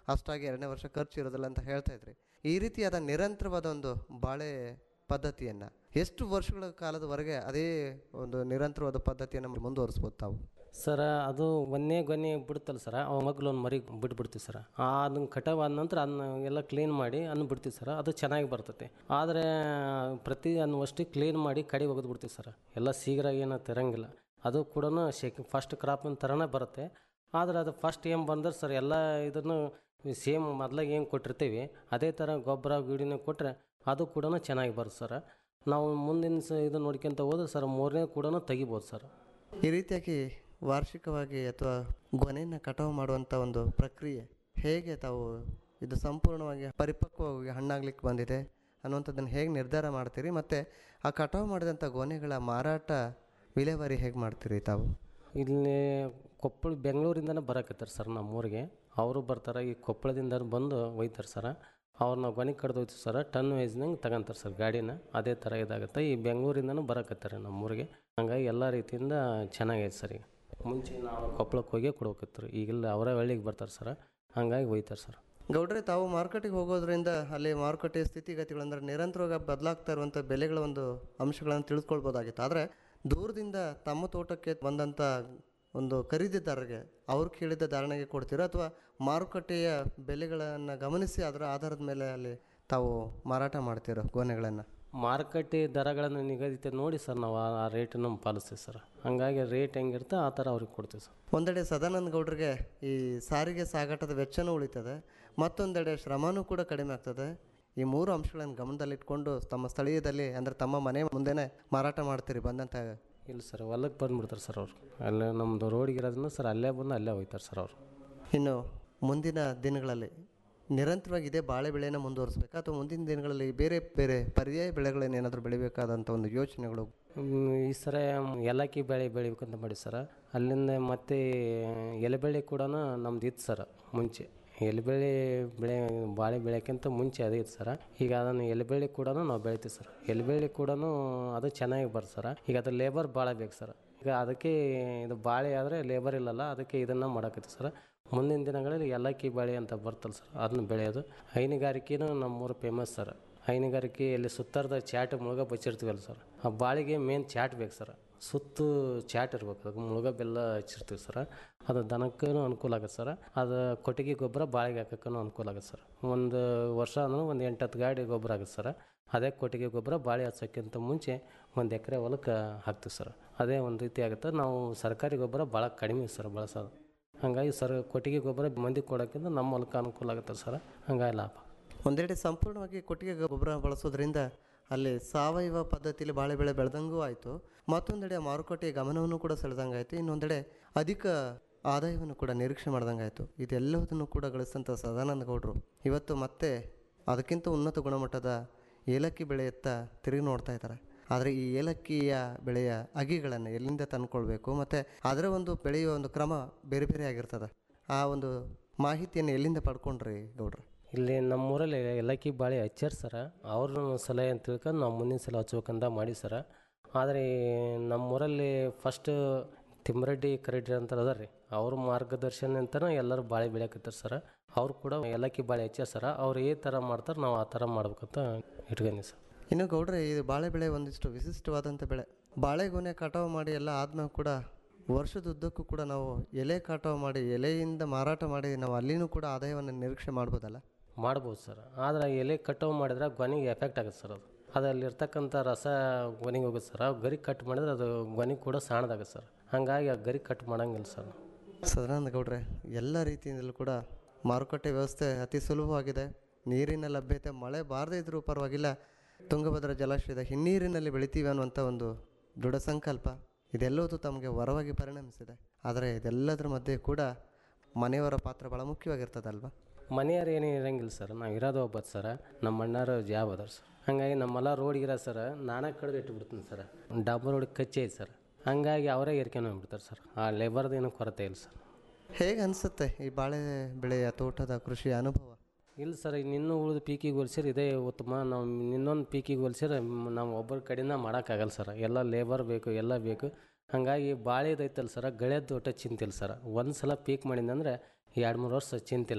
ಅಷ್ಟಾಗಿ ಎರಡನೇ ವರ್ಷ ಖರ್ಚು ಇರೋದಿಲ್ಲ ಅಂತ ಹೇಳ್ತಾ ಇದ್ರಿ ಈ ರೀತಿಯಾದ ನಿರಂತರವಾದ ಒಂದು ಬಾಳೆ ಪದ್ಧತಿಯನ್ನು ಎಷ್ಟು ವರ್ಷಗಳ ಕಾಲದವರೆಗೆ ಅದೇ ಒಂದು ನಿರಂತರವಾದ ಪದ್ಧತಿಯನ್ನು ಮುಂದುವರಿಸ್ಬೋದು ತಾವು ಸರ ಅದು ಒಂದೇ ಗೊನೆ ಬಿಡುತ್ತಲ್ಲ ಸರ ಅವ ಮಗ್ಲು ಒಂದು ಮರಿ ಬಿಟ್ಬಿಡ್ತೀವಿ ಸರ ಅದನ್ನ ಕಟಾವ್ ಆದ ನಂತರ ಅದನ್ನ ಎಲ್ಲ ಕ್ಲೀನ್ ಮಾಡಿ ಅನ್ನ ಬಿಡ್ತೀವಿ ಸರ ಅದು ಚೆನ್ನಾಗಿ ಬರ್ತೈತೆ ಆದರೆ ಪ್ರತಿ ಅನ್ನುವಷ್ಟು ಕ್ಲೀನ್ ಮಾಡಿ ಕಡಿ ಒಗೆದು ಬಿಡ್ತೀವಿ ಸರ ಎಲ್ಲ ಶೀಘ್ರ ಏನು ತಿರಂಗಿಲ್ಲ ಅದು ಕೂಡ ಶೇಕ್ ಫಸ್ಟ್ ಕ್ರಾಪಿನ ಥರನೇ ಬರುತ್ತೆ ಆದರೆ ಅದು ಫಸ್ಟ್ ಏನು ಬಂದ್ರೆ ಸರ್ ಎಲ್ಲ ಇದನ್ನು ಸೇಮ್ ಮೊದ್ಲಾಗ ಏನು ಕೊಟ್ಟಿರ್ತೀವಿ ಅದೇ ಥರ ಗೊಬ್ಬರ ಗಿಡಿನ ಕೊಟ್ಟರೆ ಅದು ಕೂಡ ಚೆನ್ನಾಗಿ ಬರುತ್ತೆ ಸರ್ ನಾವು ಮುಂದಿನ ಸ ಇದು ನೋಡ್ಕೊಂತ ಹೋದ್ರೆ ಸರ್ ಮೂರನೇ ಕೂಡ ತೆಗಿಬೋದು ಸರ್ ಈ ರೀತಿಯಾಗಿ ವಾರ್ಷಿಕವಾಗಿ ಅಥವಾ ಗೊನೆಯನ್ನು ಕಟಾವು ಮಾಡುವಂಥ ಒಂದು ಪ್ರಕ್ರಿಯೆ ಹೇಗೆ ತಾವು ಇದು ಸಂಪೂರ್ಣವಾಗಿ ಪರಿಪಕ್ವವಾಗಿ ಹಣ್ಣಾಗ್ಲಿಕ್ಕೆ ಬಂದಿದೆ ಅನ್ನುವಂಥದ್ದನ್ನು ಹೇಗೆ ನಿರ್ಧಾರ ಮಾಡ್ತೀರಿ ಮತ್ತು ಆ ಕಟಾವು ಮಾಡಿದಂಥ ಗೊನೆಗಳ ಮಾರಾಟ ವಿಲೇವಾರಿ ಹೇಗೆ ಮಾಡ್ತೀರಿ ತಾವು ಇಲ್ಲಿ ಕೊಪ್ಪಳ ಬೆಂಗಳೂರಿಂದನೇ ಬರಕತ್ತಾರೆ ಸರ್ ನಮ್ಮೂರಿಗೆ ಅವರು ಬರ್ತಾರೆ ಈ ಕೊಪ್ಪಳದಿಂದ ಬಂದು ಒಯ್ತಾರೆ ಸರ ಅವ್ರನ್ನ ಗೊನೆ ಕಡ್ದು ಹೋಯ್ತು ಸರ ಟನ್ ವೈಸ್ನಂಗೆ ತಗೊಂತಾರೆ ಸರ್ ಗಾಡಿನ ಅದೇ ಥರ ಇದಾಗುತ್ತೆ ಈ ಬೆಂಗಳೂರಿಂದನೂ ಬರಕತ್ತಾರೆ ನಮ್ಮೂರಿಗೆ ಹಂಗಾಗಿ ಎಲ್ಲ ರೀತಿಯಿಂದ ಚೆನ್ನಾಗೈತೆ ಸರ್ ಈಗ ಮುಂಚೆ ನಾವು ಕೊಪ್ಪಳಕ್ಕೆ ಹೋಗಿ ಕೊಡ್ಬೇಕಿತ್ತು ರೀ ಈಗೆಲ್ಲ ಅವರೇ ಹಳ್ಳಿಗೆ ಬರ್ತಾರೆ ಸರ್ ಹಂಗಾಗಿ ಒಯ್ತಾರೆ ಸರ್ ಗೌಡ್ರೆ ತಾವು ಮಾರುಕಟ್ಟೆಗೆ ಹೋಗೋದ್ರಿಂದ ಅಲ್ಲಿ ಮಾರುಕಟ್ಟೆ ಸ್ಥಿತಿಗತಿಗಳಂದ್ರೆ ನಿರಂತರವಾಗಿ ಬದಲಾಗ್ತಾ ಇರುವಂಥ ಬೆಲೆಗಳ ಒಂದು ಅಂಶಗಳನ್ನು ತಿಳಿದುಕೊಳ್ಬೋದಾಗಿತ್ತು ಆದರೆ ದೂರದಿಂದ ತಮ್ಮ ತೋಟಕ್ಕೆ ಬಂದಂಥ ಒಂದು ಖರೀದಿದಾರರಿಗೆ ಅವ್ರು ಕೇಳಿದ ಧಾರಣೆಗೆ ಕೊಡ್ತೀರಾ ಅಥವಾ ಮಾರುಕಟ್ಟೆಯ ಬೆಲೆಗಳನ್ನು ಗಮನಿಸಿ ಅದರ ಆಧಾರದ ಮೇಲೆ ಅಲ್ಲಿ ತಾವು ಮಾರಾಟ ಮಾಡ್ತೀರೋ ಗೊನೆಗಳನ್ನು ಮಾರುಕಟ್ಟೆ ದರಗಳನ್ನು ನಿಗದಿತ ನೋಡಿ ಸರ್ ನಾವು ಆ ರೇಟನ್ನು ಪಾಲಿಸ್ತೀವಿ ಸರ್ ಹಂಗಾಗಿ ರೇಟ್ ಹೆಂಗಿರುತ್ತೆ ಆ ಥರ ಅವ್ರಿಗೆ ಕೊಡ್ತೀವಿ ಸರ್ ಒಂದೆಡೆ ಸದಾನಂದ ಗೌಡ್ರಿಗೆ ಈ ಸಾರಿಗೆ ಸಾಗಾಟದ ವೆಚ್ಚನೂ ಉಳಿತದೆ ಮತ್ತೊಂದೆಡೆ ಶ್ರಮನೂ ಕೂಡ ಕಡಿಮೆ ಆಗ್ತದೆ ಈ ಮೂರು ಅಂಶಗಳನ್ನು ಗಮನದಲ್ಲಿಟ್ಕೊಂಡು ತಮ್ಮ ಸ್ಥಳೀಯದಲ್ಲಿ ಅಂದರೆ ತಮ್ಮ ಮನೆ ಮುಂದೆನೇ ಮಾರಾಟ ಮಾಡ್ತೀರಿ ಬಂದಂಥ ಇಲ್ಲ ಸರ್ ಹೊಲಕ್ಕೆ ಬಂದುಬಿಡ್ತಾರೆ ಸರ್ ಅವರು ಅಲ್ಲೇ ನಮ್ಮದು ರೋಡಿಗೆ ಇರೋದನ್ನ ಸರ್ ಅಲ್ಲೇ ಬಂದು ಅಲ್ಲೇ ಹೋಯ್ತಾರೆ ಸರ್ ಅವರು ಇನ್ನು ಮುಂದಿನ ದಿನಗಳಲ್ಲಿ ನಿರಂತರವಾಗಿ ಇದೇ ಬಾಳೆ ಬೆಳೆಯನ್ನು ಮುಂದುವರಿಸ್ಬೇಕಾ ಅಥವಾ ಮುಂದಿನ ದಿನಗಳಲ್ಲಿ ಬೇರೆ ಬೇರೆ ಪರ್ಯಾಯ ಬೆಳೆಗಳನ್ನ ಏನಾದರೂ ಬೆಳಿಬೇಕಾದಂಥ ಒಂದು ಯೋಚನೆಗಳು ಹ್ಮ್, ಈ ಸರ ಏಲಕ್ಕಿ ಬೆಳೆ ಬೆಳಿಬೇಕಂತ ಮಾಡಿ ಸರ ಅಲ್ಲಿಂದ ಮತ್ತೆ ಎಲೆಬೆಳೆ ಕೂಡ ನಮ್ದು ಇತ್ತು ಸರ ಮುಂಚೆ ಎಲೆಬೆಳೆ ಬೆಳೆ ಬಾಳೆ ಬೆಳೆಯೋಕ್ಕಿಂತ ಮುಂಚೆ ಅದೇ ಇತ್ತು ಸರ ಈಗ ಅದನ್ನು ಎಲೆಬೆಳೆ ಕೂಡ ನಾವು ಬೆಳಿತೀವಿ ಸರ್ ಎಲೆಬೆಳೆ ಕೂಡ ಅದು ಚೆನ್ನಾಗಿ ಬರ್ತದೆ ಸರ ಈಗ ಅದು ಲೇಬರ್ ಭಾಳ ಬೇಕು ಸರ್ ಈಗ ಅದಕ್ಕೆ ಇದು ಬಾಳೆ ಆದರೆ ಲೇಬರ್ ಇಲ್ಲಲ್ಲ ಅದಕ್ಕೆ ಇದನ್ನು ಮಾಡಕತ್ತೀವಿ ಸರ್ ಮುಂದಿನ ದಿನಗಳಲ್ಲಿ ಏಲಕ್ಕಿ ಬಾಳೆ ಅಂತ ಬರ್ತಲ್ಲ ಸರ್ ಅದನ್ನ ಬೆಳೆಯೋದು ಹೈನುಗಾರಿಕೆನೂ ನಮ್ಮೂರು ಫೇಮಸ್ ಸರ್ ಹೈನುಗಾರಿಕೆ ಇಲ್ಲಿ ಸುತ್ತರದ ಚಾಟ್ ಮುಳುಗ ಬಚ್ಚಿರ್ತೀವಲ್ಲ ಸರ್ ಆ ಬಾಳಿಗೆ ಮೇನ್ ಚಾಟ್ ಬೇಕು ಸರ್ ಸುತ್ತು ಚಾಟ್ ಇರ್ಬೇಕು ಅದಕ್ಕೆ ಮುಳುಗ ಬೆಲ್ಲ ಹಚ್ಚಿರ್ತೀವಿ ಸರ್ ಅದು ದನಕ್ಕೂ ಅನುಕೂಲ ಆಗುತ್ತೆ ಸರ್ ಅದು ಕೊಟ್ಟಿಗೆ ಗೊಬ್ಬರ ಬಾಳಿಗೆ ಹಾಕೋಕ್ಕೂ ಅನುಕೂಲ ಆಗುತ್ತೆ ಸರ್ ಒಂದು ವರ್ಷ ಅಂದ್ರೆ ಒಂದು ಎಂಟತ್ತು ಗಾಡಿ ಗೊಬ್ಬರ ಆಗುತ್ತೆ ಸರ್ ಅದೇ ಕೊಟ್ಟಿಗೆ ಗೊಬ್ಬರ ಬಾಳೆ ಹಚ್ಚೋಕ್ಕಿಂತ ಮುಂಚೆ ಒಂದು ಎಕರೆ ಹೊಲಕ್ಕೆ ಹಾಕ್ತೀವಿ ಸರ್ ಅದೇ ಒಂದು ರೀತಿ ಆಗುತ್ತೆ ನಾವು ಸರ್ಕಾರಿ ಗೊಬ್ಬರ ಭಾಳ ಕಡಿಮೆ ಸರ್ ಬಳಸೋದು ಹಂಗಾಗಿ ಸರ್ ಕೊಟ್ಟಿಗೆ ಗೊಬ್ಬರ ಮಂದಿಗೆ ಕೊಡೋಕ್ಕಿಂತ ನಮ್ಮ ಹೊಲಕ್ಕೆ ಅನುಕೂಲ ಆಗುತ್ತೆ ಸರ್ ಹಂಗಾಗಿ ಲಾಭ ಒಂದೆಡೆ ಸಂಪೂರ್ಣವಾಗಿ ಕೊಟ್ಟಿಗೆ ಗೊಬ್ಬರ ಬಳಸೋದ್ರಿಂದ ಅಲ್ಲಿ ಸಾವಯವ ಪದ್ಧತಿಯಲ್ಲಿ ಬಾಳೆ ಬೆಳೆ ಬೆಳೆದಂಗೂ ಆಯಿತು ಮತ್ತೊಂದೆಡೆ ಮಾರುಕಟ್ಟೆಯ ಗಮನವನ್ನು ಕೂಡ ಸೆಳೆದಂಗೆ ಆಯಿತು ಇನ್ನೊಂದೆಡೆ ಅಧಿಕ ಆದಾಯವನ್ನು ಕೂಡ ನಿರೀಕ್ಷೆ ಮಾಡ್ದಂಗೆ ಆಯಿತು ಇದೆಲ್ಲದನ್ನು ಕೂಡ ಗಳಿಸಿದಂಥ ಸದಾನಂದ ಗೌಡರು ಇವತ್ತು ಮತ್ತೆ ಅದಕ್ಕಿಂತ ಉನ್ನತ ಗುಣಮಟ್ಟದ ಏಲಕ್ಕಿ ಬೆಳೆಯತ್ತ ತಿರುಗಿ ನೋಡ್ತಾ ಇದ್ದಾರೆ ಆದರೆ ಈ ಏಲಕ್ಕಿಯ ಬೆಳೆಯ ಅಗಿಗಳನ್ನು ಎಲ್ಲಿಂದ ತಂದ್ಕೊಳ್ಬೇಕು ಮತ್ತು ಅದರ ಒಂದು ಬೆಳೆಯುವ ಒಂದು ಕ್ರಮ ಬೇರೆ ಬೇರೆ ಆಗಿರ್ತದೆ ಆ ಒಂದು ಮಾಹಿತಿಯನ್ನು ಎಲ್ಲಿಂದ ಪಡ್ಕೊಂಡ್ರಿ ಗೌಡ್ರು ಇಲ್ಲಿ ನಮ್ಮೂರಲ್ಲಿ ಏಲಕ್ಕಿ ಬಾಳೆ ಹಚ್ಚಾರ ಸರ ಅವ್ರ ಸಲಹೆ ಅಂತ ತಿಳ್ಕೊಂಡು ನಾವು ಮುಂದಿನ ಸಲ ಹಚ್ಬೇಕಂತ ಮಾಡಿ ಸರ ಆದರೆ ನಮ್ಮೂರಲ್ಲಿ ಫಸ್ಟ್ ತಿಮ್ಮರೆಡ್ಡಿ ಕರೆಡ್ಡಿ ಅಂತ ಅದಾರ ರೀ ಅವ್ರ ಮಾರ್ಗದರ್ಶನ ಅಂತಲೇ ಎಲ್ಲರೂ ಬಾಳೆ ಬೆಳೆಯಕತ್ತಾರೆ ಸರ ಅವ್ರು ಕೂಡ ಏಲಕ್ಕಿ ಬಾಳೆ ಹಚ್ಚಾರ ಸರ ಅವ್ರು ಈ ಥರ ಮಾಡ್ತಾರೆ ನಾವು ಆ ಥರ ಮಾಡ್ಬೇಕಂತ ಇಟ್ಕೊಂಡಿ ಸರ್ ಇನ್ನು ಗೌಡ್ರೆ ಇದು ಬಾಳೆ ಬೆಳೆ ಒಂದಿಷ್ಟು ವಿಶಿಷ್ಟವಾದಂಥ ಬೆಳೆ ಬಾಳೆಗೊನೆ ಕಟಾವು ಮಾಡಿ ಎಲ್ಲ ಆದ್ಮೇಲೆ ಕೂಡ ವರ್ಷದುದ್ದಕ್ಕೂ ಕೂಡ ನಾವು ಎಲೆ ಕಟಾವು ಮಾಡಿ ಎಲೆಯಿಂದ ಮಾರಾಟ ಮಾಡಿ ನಾವು ಅಲ್ಲಿನೂ ಕೂಡ ಆದಾಯವನ್ನು ನಿರೀಕ್ಷೆ ಮಾಡ್ಬೋದಲ್ಲ ಮಾಡ್ಬೋದು ಸರ್ ಆದರೆ ಎಲೆ ಕಟಾವು ಮಾಡಿದ್ರೆ ಗೊನೆಗೆ ಎಫೆಕ್ಟ್ ಆಗುತ್ತೆ ಸರ್ ಅದು ಅದರಲ್ಲಿರ್ತಕ್ಕಂಥ ರಸ ಗೊನೆಗೆ ಹೋಗುತ್ತೆ ಸರ್ ಆ ಗರಿ ಕಟ್ ಮಾಡಿದ್ರೆ ಅದು ಗೊನೆ ಕೂಡ ಸಣ್ಣದಾಗುತ್ತೆ ಸರ್ ಹಾಗಾಗಿ ಆ ಗರಿ ಕಟ್ ಮಾಡಂಗಿಲ್ಲ ಸರ್ ನಾವು ಸದಾನಂದ ಗೌಡ್ರೆ ಎಲ್ಲ ರೀತಿಯಿಂದಲೂ ಕೂಡ ಮಾರುಕಟ್ಟೆ ವ್ಯವಸ್ಥೆ ಅತಿ ಸುಲಭವಾಗಿದೆ ನೀರಿನ ಲಭ್ಯತೆ ಮಳೆ ಬಾರದೇ ಇದ್ರೂ ಪರವಾಗಿಲ್ಲ ತುಂಗಭದ್ರಾ ಜಲಾಶಯದ ಹಿನ್ನೀರಿನಲ್ಲಿ ಬೆಳಿತೀವಿ ಅನ್ನುವಂಥ ಒಂದು ದೃಢ ಸಂಕಲ್ಪ ಇದೆಲ್ಲವೂ ತಮಗೆ ವರವಾಗಿ ಪರಿಣಮಿಸಿದೆ ಆದರೆ ಇದೆಲ್ಲದರ ಮಧ್ಯೆ ಕೂಡ ಮನೆಯವರ ಪಾತ್ರ ಭಾಳ ಮುಖ್ಯವಾಗಿರ್ತದಲ್ವಾ ಮನೆಯವ್ರು ಏನು ಇರಂಗಿಲ್ಲ ಸರ್ ನಾವು ಇರೋದು ಒಬ್ಬತ್ತು ಸರ ನಮ್ಮ ಅಣ್ಣಾರು ಜಾಬ್ ಅದಾರ ಸರ್ ಹಾಗಾಗಿ ನಮ್ಮೆಲ್ಲ ರೋಡಿಗೆ ಇರೋ ಸರ್ ನಾನೇ ಕಡ್ದು ಇಟ್ಬಿಡ್ತೀನಿ ಸರ್ ಡಾಬರ್ ರೋಡಿಗೆ ಕಚ್ಚಿ ಐತೆ ಸರ್ ಹಾಗಾಗಿ ಅವರೇ ಏರ್ಕೊಂಡು ಹೋಗ್ಬಿಡ್ತಾರೆ ಸರ್ ಆ ಲೇಬರ್ದು ಏನೂ ಕೊರತೆ ಇಲ್ಲ ಸರ್ ಹೇಗೆ ಅನಿಸುತ್ತೆ ಈ ಬಾಳೆ ಬೆಳೆಯ ತೋಟದ ಕೃಷಿಯ ಅನುಭವ ಇಲ್ಲ ಸರ್ ಇನ್ನೂ ಉಳಿದ ಪೀಕಿಗೆ ಹೋಲ್ಸಿದ್ರೆ ಇದೇ ಉತ್ತಮ ನಾವು ಇನ್ನೊಂದು ಪೀಕಿಗೆ ಹೋಲ್ಸಿದ್ರೆ ಮ್- ನಾವು ಒಬ್ಬರ ಕಡೆಯಿಂದ ಮಾಡೋಕ್ಕಾಗಲ್ಲ ಸರ್ ಎಲ್ಲ ಲೇಬರ್ ಬೇಕು ಎಲ್ಲ ಬೇಕು ಹಾಗಾಗಿ ಬಾಳೆದು ಐತಲ್ಲ ಸರ್ ಗಳೆದ್ದು ಒಟ್ಟು ಚಿಂತಿಲ್ಲ ಸರ್ ಒಂದು ಸಲ ಪೀಕ್ ಮಾಡಿದಂದ್ರೆ ಎರಡು ಮೂರು ವರ್ಷ ಚಿಂತಿಲ್ಲ ರೀ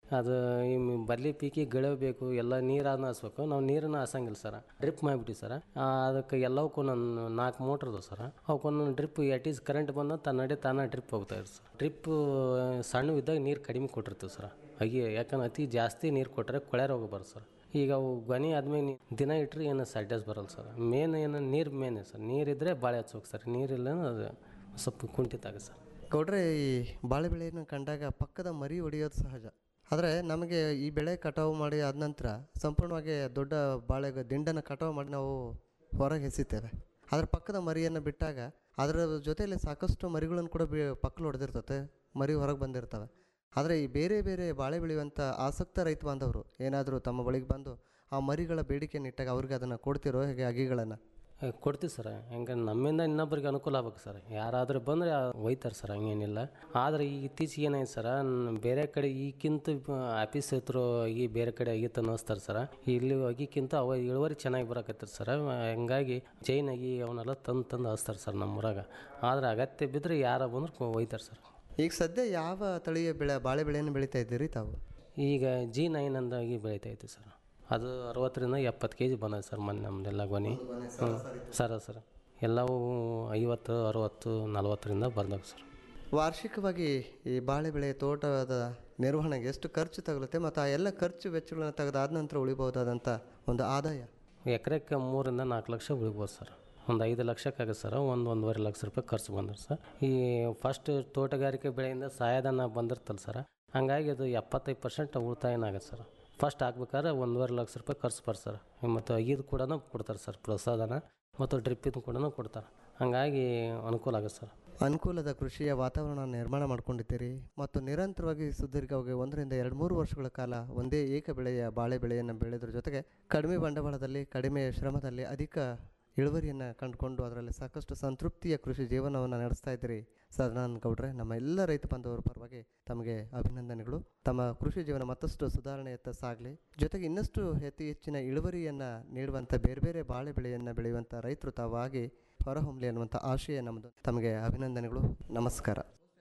ಅದು ಈ ಮ್- ಬರ್ಲಿ ಪೀಕಿಗೆ ಗೆಳಬೇಕು ಎಲ್ಲ ನೀರನ್ನ ಹಾಸ್ಬೇಕು ನಾವು ನೀರನ್ನ ಹಾಸಂಗಿಲ್ಲ ಸರ್ ಡ್ರಿಪ್ ಮಾಡಿಬಿಟ್ಟಿವಿ ಸರ್ ಅದಕ್ಕೆ ಎಲ್ಲವಕ್ಕೂ ನನ್ನ ನಾಲ್ಕು ಮೋಟ್ರ್ ಅದಾವೆ ಸರ್ ಅವಕ್ಕೊಂದೊಂದು ಡ್ರಿಪ್ ಎಟ್ ಈಸ್ ಕರೆಂಟ್ ಬಂದ ತನ್ನಡೆ ತಾನೇ ಡ್ರಿಪ್ ಹೋಗ್ತಾ ಇರ್ತದೆ ಸರ್ ಡ್ರಿಪ್ ಸಣ್ಣ ಇದ್ದಾಗ ನೀರು ಕಡಿಮೆ ಕೊಟ್ಟಿರ್ತೀವಿ ಸರ್ ಹಾಗೆ ಯಾಕಂದ್ರೆ ಅತಿ ಜಾಸ್ತಿ ನೀರು ಕೊಟ್ಟರೆ ಕೊಳೆ ರೋಗ ಬರುತ್ತೆ ಸರ್ ಈಗ ಅವು ಗೊನೆ ಆದ್ಮೇಲೆ ದಿನ ಇಟ್ಟರೆ ಏನು ಸಡ್ಡಸ್ ಬರಲ್ಲ ಸರ್ ಮೇನ್ ಏನು ನೀರು ಮೇನ್ ಸರ್ ನೀರಿದ್ದರೆ ಭಾಳ ಹಚ್ಬೇಕು ಸರ್ ನೀರಿಲ್ಲ ಅದು ಸ್ವಲ್ಪ ಕುಂಠಿತ ಆಗುತ್ತೆ ಸರ್ ಗೌಡ್ರೆ ಈ ಬಾಳೆ ಬೆಳೆಯನ್ನು ಕಂಡಾಗ ಪಕ್ಕದ ಮರಿ ಹೊಡೆಯೋದು ಸಹಜ ಆದರೆ ನಮಗೆ ಈ ಬೆಳೆ ಕಟಾವು ಮಾಡಿ ಆದ ನಂತರ ಸಂಪೂರ್ಣವಾಗಿ ದೊಡ್ಡ ಬಾಳೆ ದಿಂಡನ್ನು ಕಟಾವು ಮಾಡಿ ನಾವು ಹೊರಗೆ ಎಸಿತೇವೆ ಅದರ ಪಕ್ಕದ ಮರಿಯನ್ನು ಬಿಟ್ಟಾಗ ಅದರ ಜೊತೆಯಲ್ಲಿ ಸಾಕಷ್ಟು ಮರಿಗಳನ್ನು ಕೂಡ ಬಿ ಪಕ್ಕಲು ಹೊಡೆದಿರ್ತತೆ ಮರಿ ಹೊರಗೆ ಬಂದಿರ್ತವೆ ಆದರೆ ಈ ಬೇರೆ ಬೇರೆ ಬಾಳೆ ಬೆಳೆಯುವಂಥ ಆಸಕ್ತ ರೈತ ಬಾಂಧವರು ಏನಾದರೂ ತಮ್ಮ ಬಳಿಗೆ ಬಂದು ಆ ಮರಿಗಳ ಬೇಡಿಕೆಯನ್ನು ಇಟ್ಟಾಗ ಅವ್ರಿಗೆ ಅದನ್ನು ಕೊಡ್ತಿರೋ ಹೇಗೆ ಅಗಿಗಳನ್ನು ಏ, ಕೊಡ್ತೀವಿ ಸರ್ ಹೆಂಗೆ ನಮ್ಮಿಂದ ಇನ್ನೊಬ್ರಿಗೆ ಅನುಕೂಲ ಆಗ್ಬೇಕು ಸರ್ ಯಾರಾದರೂ ಬಂದರೆ ಒಯ್ತಾರೆ ಸರ್ ಹಂಗೇನಿಲ್ಲ ಆದರೆ ಈಗ ಇತ್ತೀಚೆಗೆ ಏನಾಯ್ತು ಸರ್ ನ್- ಬೇರೆ ಕಡೆ ಈಗಿಂತ ಆಫೀಸ್ ಹತ್ರ ಈ ಬೇರೆ ಕಡೆ ಆಗಿತ್ತು ಅನ್ನಿಸ್ತಾರೆ ಸರ್ ಇಲ್ಲಿ ಅಗಿಕ್ಕಿಂತ ಅವ ಇಳುವರಿ ಚೆನ್ನಾಗಿ ಬರಕತ್ತಾರೆ ಸರ್ ಹಂಗಾಗಿ ಚೈನ್ ಆಗಿ ಅವನ್ನೆಲ್ಲ ತಂದು ತಂದು ಹಚ್ತಾರೆ ಸರ್ ನಮ್ಮ ಊರಾಗ ಆದರೆ ಅಗತ್ಯ ಬಿದ್ದರೆ ಯಾರ ಬಂದ್ರೆ ಒಯ್ತಾರೆ ಸರ್ ಈಗ ಸದ್ಯ ಯಾವ ತಳಿಯ ಬೆಳೆ ಬಾಳೆ ಬೆಳೆಯನ್ನು ಬೆಳೀತಾ ಇದ್ದೀರಿ ತಾವು ಈಗ ಜಿ ನೈನ್ ಅಂದಾಗಿ ಬೆಳೀತಾ ಇತ್ತು ಸರ್ ಅದು ಅರವತ್ತರಿಂದ ಎಪ್ಪತ್ತು ಕೆ ಜಿ ಬಂದೈತೆ ಸರ್ ಮೊನ್ನೆ ನಮ್ಮದೆಲ್ಲ ಗೊನೆ ಹ್ಞೂ ಸರ ಸರ್ ಎಲ್ಲವೂ ಐವತ್ತು ಅರವತ್ತು ನಲ್ವತ್ತರಿಂದ ಬಂದವು ಸರ್ ವಾರ್ಷಿಕವಾಗಿ ಈ ಬಾಳೆ ಬೆಳೆ ತೋಟದ ನಿರ್ವಹಣೆಗೆ ಎಷ್ಟು ಖರ್ಚು ತಗಲುತ್ತೆ ಮತ್ತು ಆ ಎಲ್ಲ ಖರ್ಚು ವೆಚ್ಚಗಳನ್ನು ತೆಗೆದಾದ ನಂತರ ಉಳಿಬಹುದಾದಂಥ ಒಂದು ಆದಾಯ ಎಕರೆಕ್ಕೆ ಮೂರಿಂದ ನಾಲ್ಕು ಲಕ್ಷ ಉಳಿಬೋದು ಸರ್ ಒಂದು ಐದು ಲಕ್ಷಕ್ಕಾಗುತ್ತೆ ಸರ್ ಒಂದು ಒಂದೂವರೆ ಲಕ್ಷ ರೂಪಾಯಿ ಖರ್ಚು ಬಂದ್ರೆ ಸರ್ ಈ ಫಸ್ಟ್ ತೋಟಗಾರಿಕೆ ಬೆಳೆಯಿಂದ ಸಹಾಯಧನ ಬಂದಿರ್ತಲ್ಲ ಸರ್ ಹಂಗಾಗಿ ಅದು ಎಪ್ಪತ್ತೈದು ಪರ್ಸೆಂಟ್ ಉಳಿತಾಯನ ಆಗುತ್ತೆ ಸರ್ ಫಸ್ಟ್ ಹಾಕ್ಬೇಕಾದ್ರೆ ಒಂದೂವರೆ ಲಕ್ಷ ರೂಪಾಯಿ ಖರ್ಚು ಬರ್ತಾರೆ ಸರ್ ಮತ್ತು ಇದು ಕೂಡ ಕೊಡ್ತಾರೆ ಸರ್ ಪ್ರೋತ್ಸಾಹನ ಮತ್ತು ಡ್ರಿಪ್ಪಿದು ಕೂಡ ಕೊಡ್ತಾರೆ ಹಂಗಾಗಿ ಅನುಕೂಲ ಆಗುತ್ತೆ ಸರ್ ಅನುಕೂಲದ ಕೃಷಿಯ ವಾತಾವರಣ ನಿರ್ಮಾಣ ಮಾಡ್ಕೊಂಡಿದ್ದೀರಿ ಮತ್ತು ನಿರಂತರವಾಗಿ ಸುದೀರ್ಘವಾಗಿ ಒಂದರಿಂದ ಎರಡು ಮೂರು ವರ್ಷಗಳ ಕಾಲ ಒಂದೇ ಏಕ ಬೆಳೆಯ ಬಾಳೆ ಬೆಳೆಯನ್ನು ಬೆಳೆದ್ರ ಜೊತೆಗೆ ಕಡಿಮೆ ಬಂಡವಾಳದಲ್ಲಿ ಕಡಿಮೆ ಶ್ರಮದಲ್ಲಿ ಅಧಿಕ ಇಳುವರಿಯನ್ನು ಕಂಡುಕೊಂಡು ಅದರಲ್ಲಿ ಸಾಕಷ್ಟು ಸಂತೃಪ್ತಿಯ ಕೃಷಿ ಜೀವನವನ್ನು ನಡೆಸ್ತಾ ಇದ್ದೀರಿ ಸದಾನಂದ ಗೌಡ್ರೆ ನಮ್ಮ ಎಲ್ಲ ರೈತ ಬಾಂಧವರ ಪರವಾಗಿ ತಮಗೆ ಅಭಿನಂದನೆಗಳು ತಮ್ಮ ಕೃಷಿ ಜೀವನ ಮತ್ತಷ್ಟು ಸುಧಾರಣೆಯತ್ತ ಸಾಗಲಿ ಜೊತೆಗೆ ಇನ್ನಷ್ಟು ಅತಿ ಹೆಚ್ಚಿನ ಇಳುವರಿಯನ್ನು ನೀಡುವಂಥ ಬೇರೆ ಬೇರೆ ಬಾಳೆ ಬೆಳೆಯನ್ನು ಬೆಳೆಯುವಂಥ ರೈತರು ತಾವಾಗಿ ಹೊರಹೊಮ್ಮಲಿ ಅನ್ನುವಂಥ ಆಶಯ ನಮ್ಮದು ತಮಗೆ ಅಭಿನಂದನೆಗಳು ನಮಸ್ಕಾರ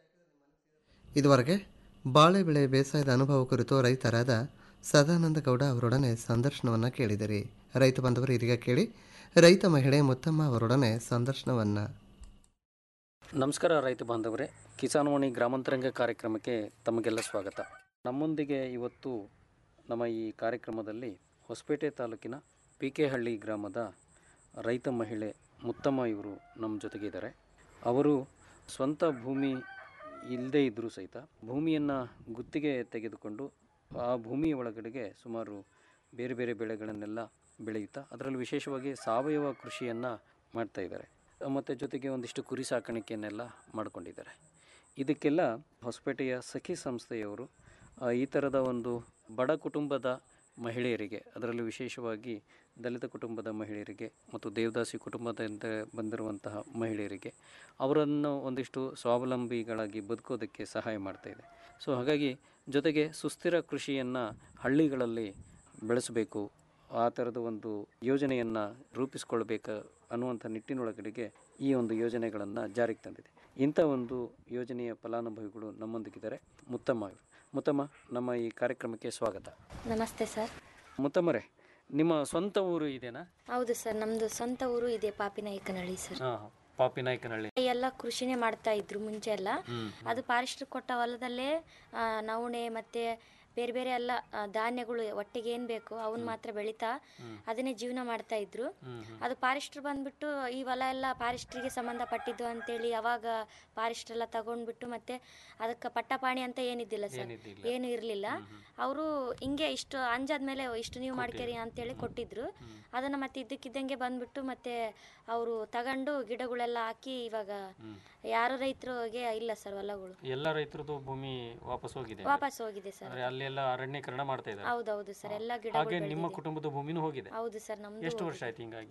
ಇದುವರೆಗೆ ಬಾಳೆ ಬೆಳೆ ಬೇಸಾಯದ ಅನುಭವ ಕುರಿತು ರೈತರಾದ ಸದಾನಂದ ಗೌಡ ಅವರೊಡನೆ ಸಂದರ್ಶನವನ್ನು ಕೇಳಿದಿರಿ ರೈತ ಬಾಂಧವರು ಇದೀಗ ಕೇಳಿ ರೈತ ಮಹಿಳೆ ಮುತ್ತಮ್ಮ ಅವರೊಡನೆ ಸಂದರ್ಶನವನ್ನು ನಮಸ್ಕಾರ ರೈತ ಬಾಂಧವರೇ ಕಿಸಾನ್ವಾಣಿ ಗ್ರಾಮಾಂತರಂಗ ಕಾರ್ಯಕ್ರಮಕ್ಕೆ ತಮಗೆಲ್ಲ ಸ್ವಾಗತ ನಮ್ಮೊಂದಿಗೆ ಇವತ್ತು ನಮ್ಮ ಈ ಕಾರ್ಯಕ್ರಮದಲ್ಲಿ ಹೊಸಪೇಟೆ ತಾಲೂಕಿನ ಪಿ ಕೆ ಹಳ್ಳಿ ಗ್ರಾಮದ ರೈತ ಮಹಿಳೆ ಮುತ್ತಮ್ಮ ಇವರು ನಮ್ಮ ಜೊತೆಗೆ ಇದ್ದಾರೆ ಅವರು ಸ್ವಂತ ಭೂಮಿ ಇಲ್ಲದೇ ಇದ್ದರೂ ಸಹಿತ ಭೂಮಿಯನ್ನು ಗುತ್ತಿಗೆ ತೆಗೆದುಕೊಂಡು ಆ ಭೂಮಿಯ ಒಳಗಡೆಗೆ ಸುಮಾರು ಬೇರೆ ಬೇರೆ ಬೆಳೆಗಳನ್ನೆಲ್ಲ ಬೆಳೆಯುತ್ತಾ ಅದರಲ್ಲಿ ವಿಶೇಷವಾಗಿ ಸಾವಯವ ಕೃಷಿಯನ್ನು ಮಾಡ್ತಾ ಇದ್ದಾರೆ ಮತ್ತು ಜೊತೆಗೆ ಒಂದಿಷ್ಟು ಕುರಿ ಸಾಕಾಣಿಕೆಯನ್ನೆಲ್ಲ ಮಾಡಿಕೊಂಡಿದ್ದಾರೆ ಇದಕ್ಕೆಲ್ಲ ಹೊಸಪೇಟೆಯ ಸಖಿ ಸಂಸ್ಥೆಯವರು ಆ, ಈ ಥರದ ಒಂದು ಬಡ ಕುಟುಂಬದ ಮಹಿಳೆಯರಿಗೆ ಅದರಲ್ಲೂ ವಿಶೇಷವಾಗಿ ದಲಿತ ಕುಟುಂಬದ ಮಹಿಳೆಯರಿಗೆ ಮತ್ತು ದೇವದಾಸಿ ಕುಟುಂಬದಿಂದ ಬಂದಿರುವಂತಹ ಮಹಿಳೆಯರಿಗೆ ಅವರನ್ನು ಒಂದಿಷ್ಟು ಸ್ವಾವಲಂಬಿಗಳಾಗಿ ಬದುಕೋದಕ್ಕೆ ಸಹಾಯ ಮಾಡ್ತಾ ಇದೆ ಸೊ ಹಾಗಾಗಿ ಜೊತೆಗೆ ಸುಸ್ಥಿರ ಕೃಷಿಯನ್ನು ಹಳ್ಳಿಗಳಲ್ಲಿ ಬೆಳೆಸಬೇಕು ಆ ಥರದ ಒಂದು ಯೋಜನೆಯನ್ನು ರೂಪಿಸ್ಕೊಳ್ಬೇಕು ಅನ್ನುವಂಥ ನಿಟ್ಟಿನೊಳಗಡೆಗೆ ಈ ಒಂದು ಯೋಜನೆಗಳನ್ನು ಜಾರಿಗೆ ತಂದಿದೆ ಇಂಥ ಒಂದು ಯೋಜನೆಯ ಫಲಾನುಭವಿಗಳು ನಮ್ಮೊಂದಿಗಿದ್ದಾರೆ ಮುತ್ತಮ್ಮ ಅವರು ಮುತ್ತಮ್ಮ ನಮ್ಮ ಈ ಕಾರ್ಯಕ್ರಮಕ್ಕೆ ಸ್ವಾಗತ ನಮಸ್ತೆ ಸರ್ ಮುತ್ತಮ್ಮರೇ ನಿಮ್ಮ ಸ್ವಂತ ಊರು ಇದೆನಾ ಹೌದು ಸರ್ ನಮ್ದು ಸ್ವಂತ ಊರು ಇದೆ ಪಾಪಿನಾಯಕನಹಳ್ಳಿ ಸರ್ ಹಾಂ ಪಾಪಿನಾಯಕನಹಳ್ಳಿ ಎಲ್ಲ ಕೃಷಿನೇ ಮಾಡ್ತಾ ಇದ್ರು ಮುಂಚೆ ಎಲ್ಲ ಅದು ಪಾರಿಸ್ಟರ್ ಕೊಟ್ಟ ಹೊಲದಲ್ಲೇ ಆ, ನವಣೆ ಮತ್ತೆ ಬೇರೆ ಬೇರೆ ಎಲ್ಲ ಆ, ಧಾನ್ಯಗಳು ಒಟ್ಟಿಗೆ ಏನ್ ಬೇಕು ಅವನ್ ಮಾತ್ರ ಬೆಳಿತಾ ಅದನ್ನೇ ಜೀವನ ಮಾಡ್ತಾ ಇದ್ರು ಅದು ಪಾರಿಸ್ಟರ್ ಬಂದ್ಬಿಟ್ಟು ಈ ಹೊಲ ಎಲ್ಲ ಪಾರಿಸ್ಟ್ರಿಗೆ ಸಂಬಂಧಪಟ್ಟಿದ್ದು ಅಂತೇಳಿ ಅವಾಗ ಪಾರಿಸ್ಟರ್ ಎಲ್ಲ ತಗೊಂಡ್ಬಿಟ್ಟು ಮತ್ತೆ ಅದಕ್ಕೆ ಪಟ್ಟಪಾಣಿ ಅಂತ ಏನಿದ್ದಿಲ್ಲ ಸರ್ ಏನು ಇರಲಿಲ್ಲ ಅವರು ಹಿಂಗೆ ಇಷ್ಟು ಅಂಜಾದ್ಮೇಲೆ ಇಷ್ಟು ನೀವು ಮಾಡ್ಕೇರಿ ಅಂತೇಳಿ ಕೊಟ್ಟಿದ್ರು ಅದನ್ನ ಮತ್ತೆ ಇದ್ದಕ್ಕಿದ್ದಂಗೆ ಬಂದ್ಬಿಟ್ಟು ಮತ್ತೆ ಅವರು ತಗೊಂಡು ಗಿಡಗಳೆಲ್ಲ ಹಾಕಿ ಇವಾಗ ಯಾರು ರೈತರಿಗೆ ಇಲ್ಲ ಸರ್ ಹೊಲಗಳು ಎಲ್ಲ ರೈತರದ್ದು ಭೂಮಿ ವಾಪಸ್ ಹೋಗಿದೆ ವಾಪಸ್ ಹೋಗಿದೆ ಸರ್ ಅಂದ್ರೆ ಅಲ್ಲೆಲ್ಲ ಅರಣ್ಯೀಕರಣ ಮಾಡ್ತಾ ಇದ್ದಾರೆ ಹೌದೌದು ಸರ್ ಎಲ್ಲ ಹಾಗೆ ಗಿಡಗಳು ನಿಮ್ಮ ಬೆಳ್ದಿದೆ. ಕುಟುಂಬದ ಭೂಮಿನೂ ಹೋಗಿದೆ ಹೌದು ಸರ್ ನಮ್ದು ಎಷ್ಟು ವರ್ಷ ಹೋಗಿದೆ. ಆಯ್ತು ಹಿಂಗಾಗಿ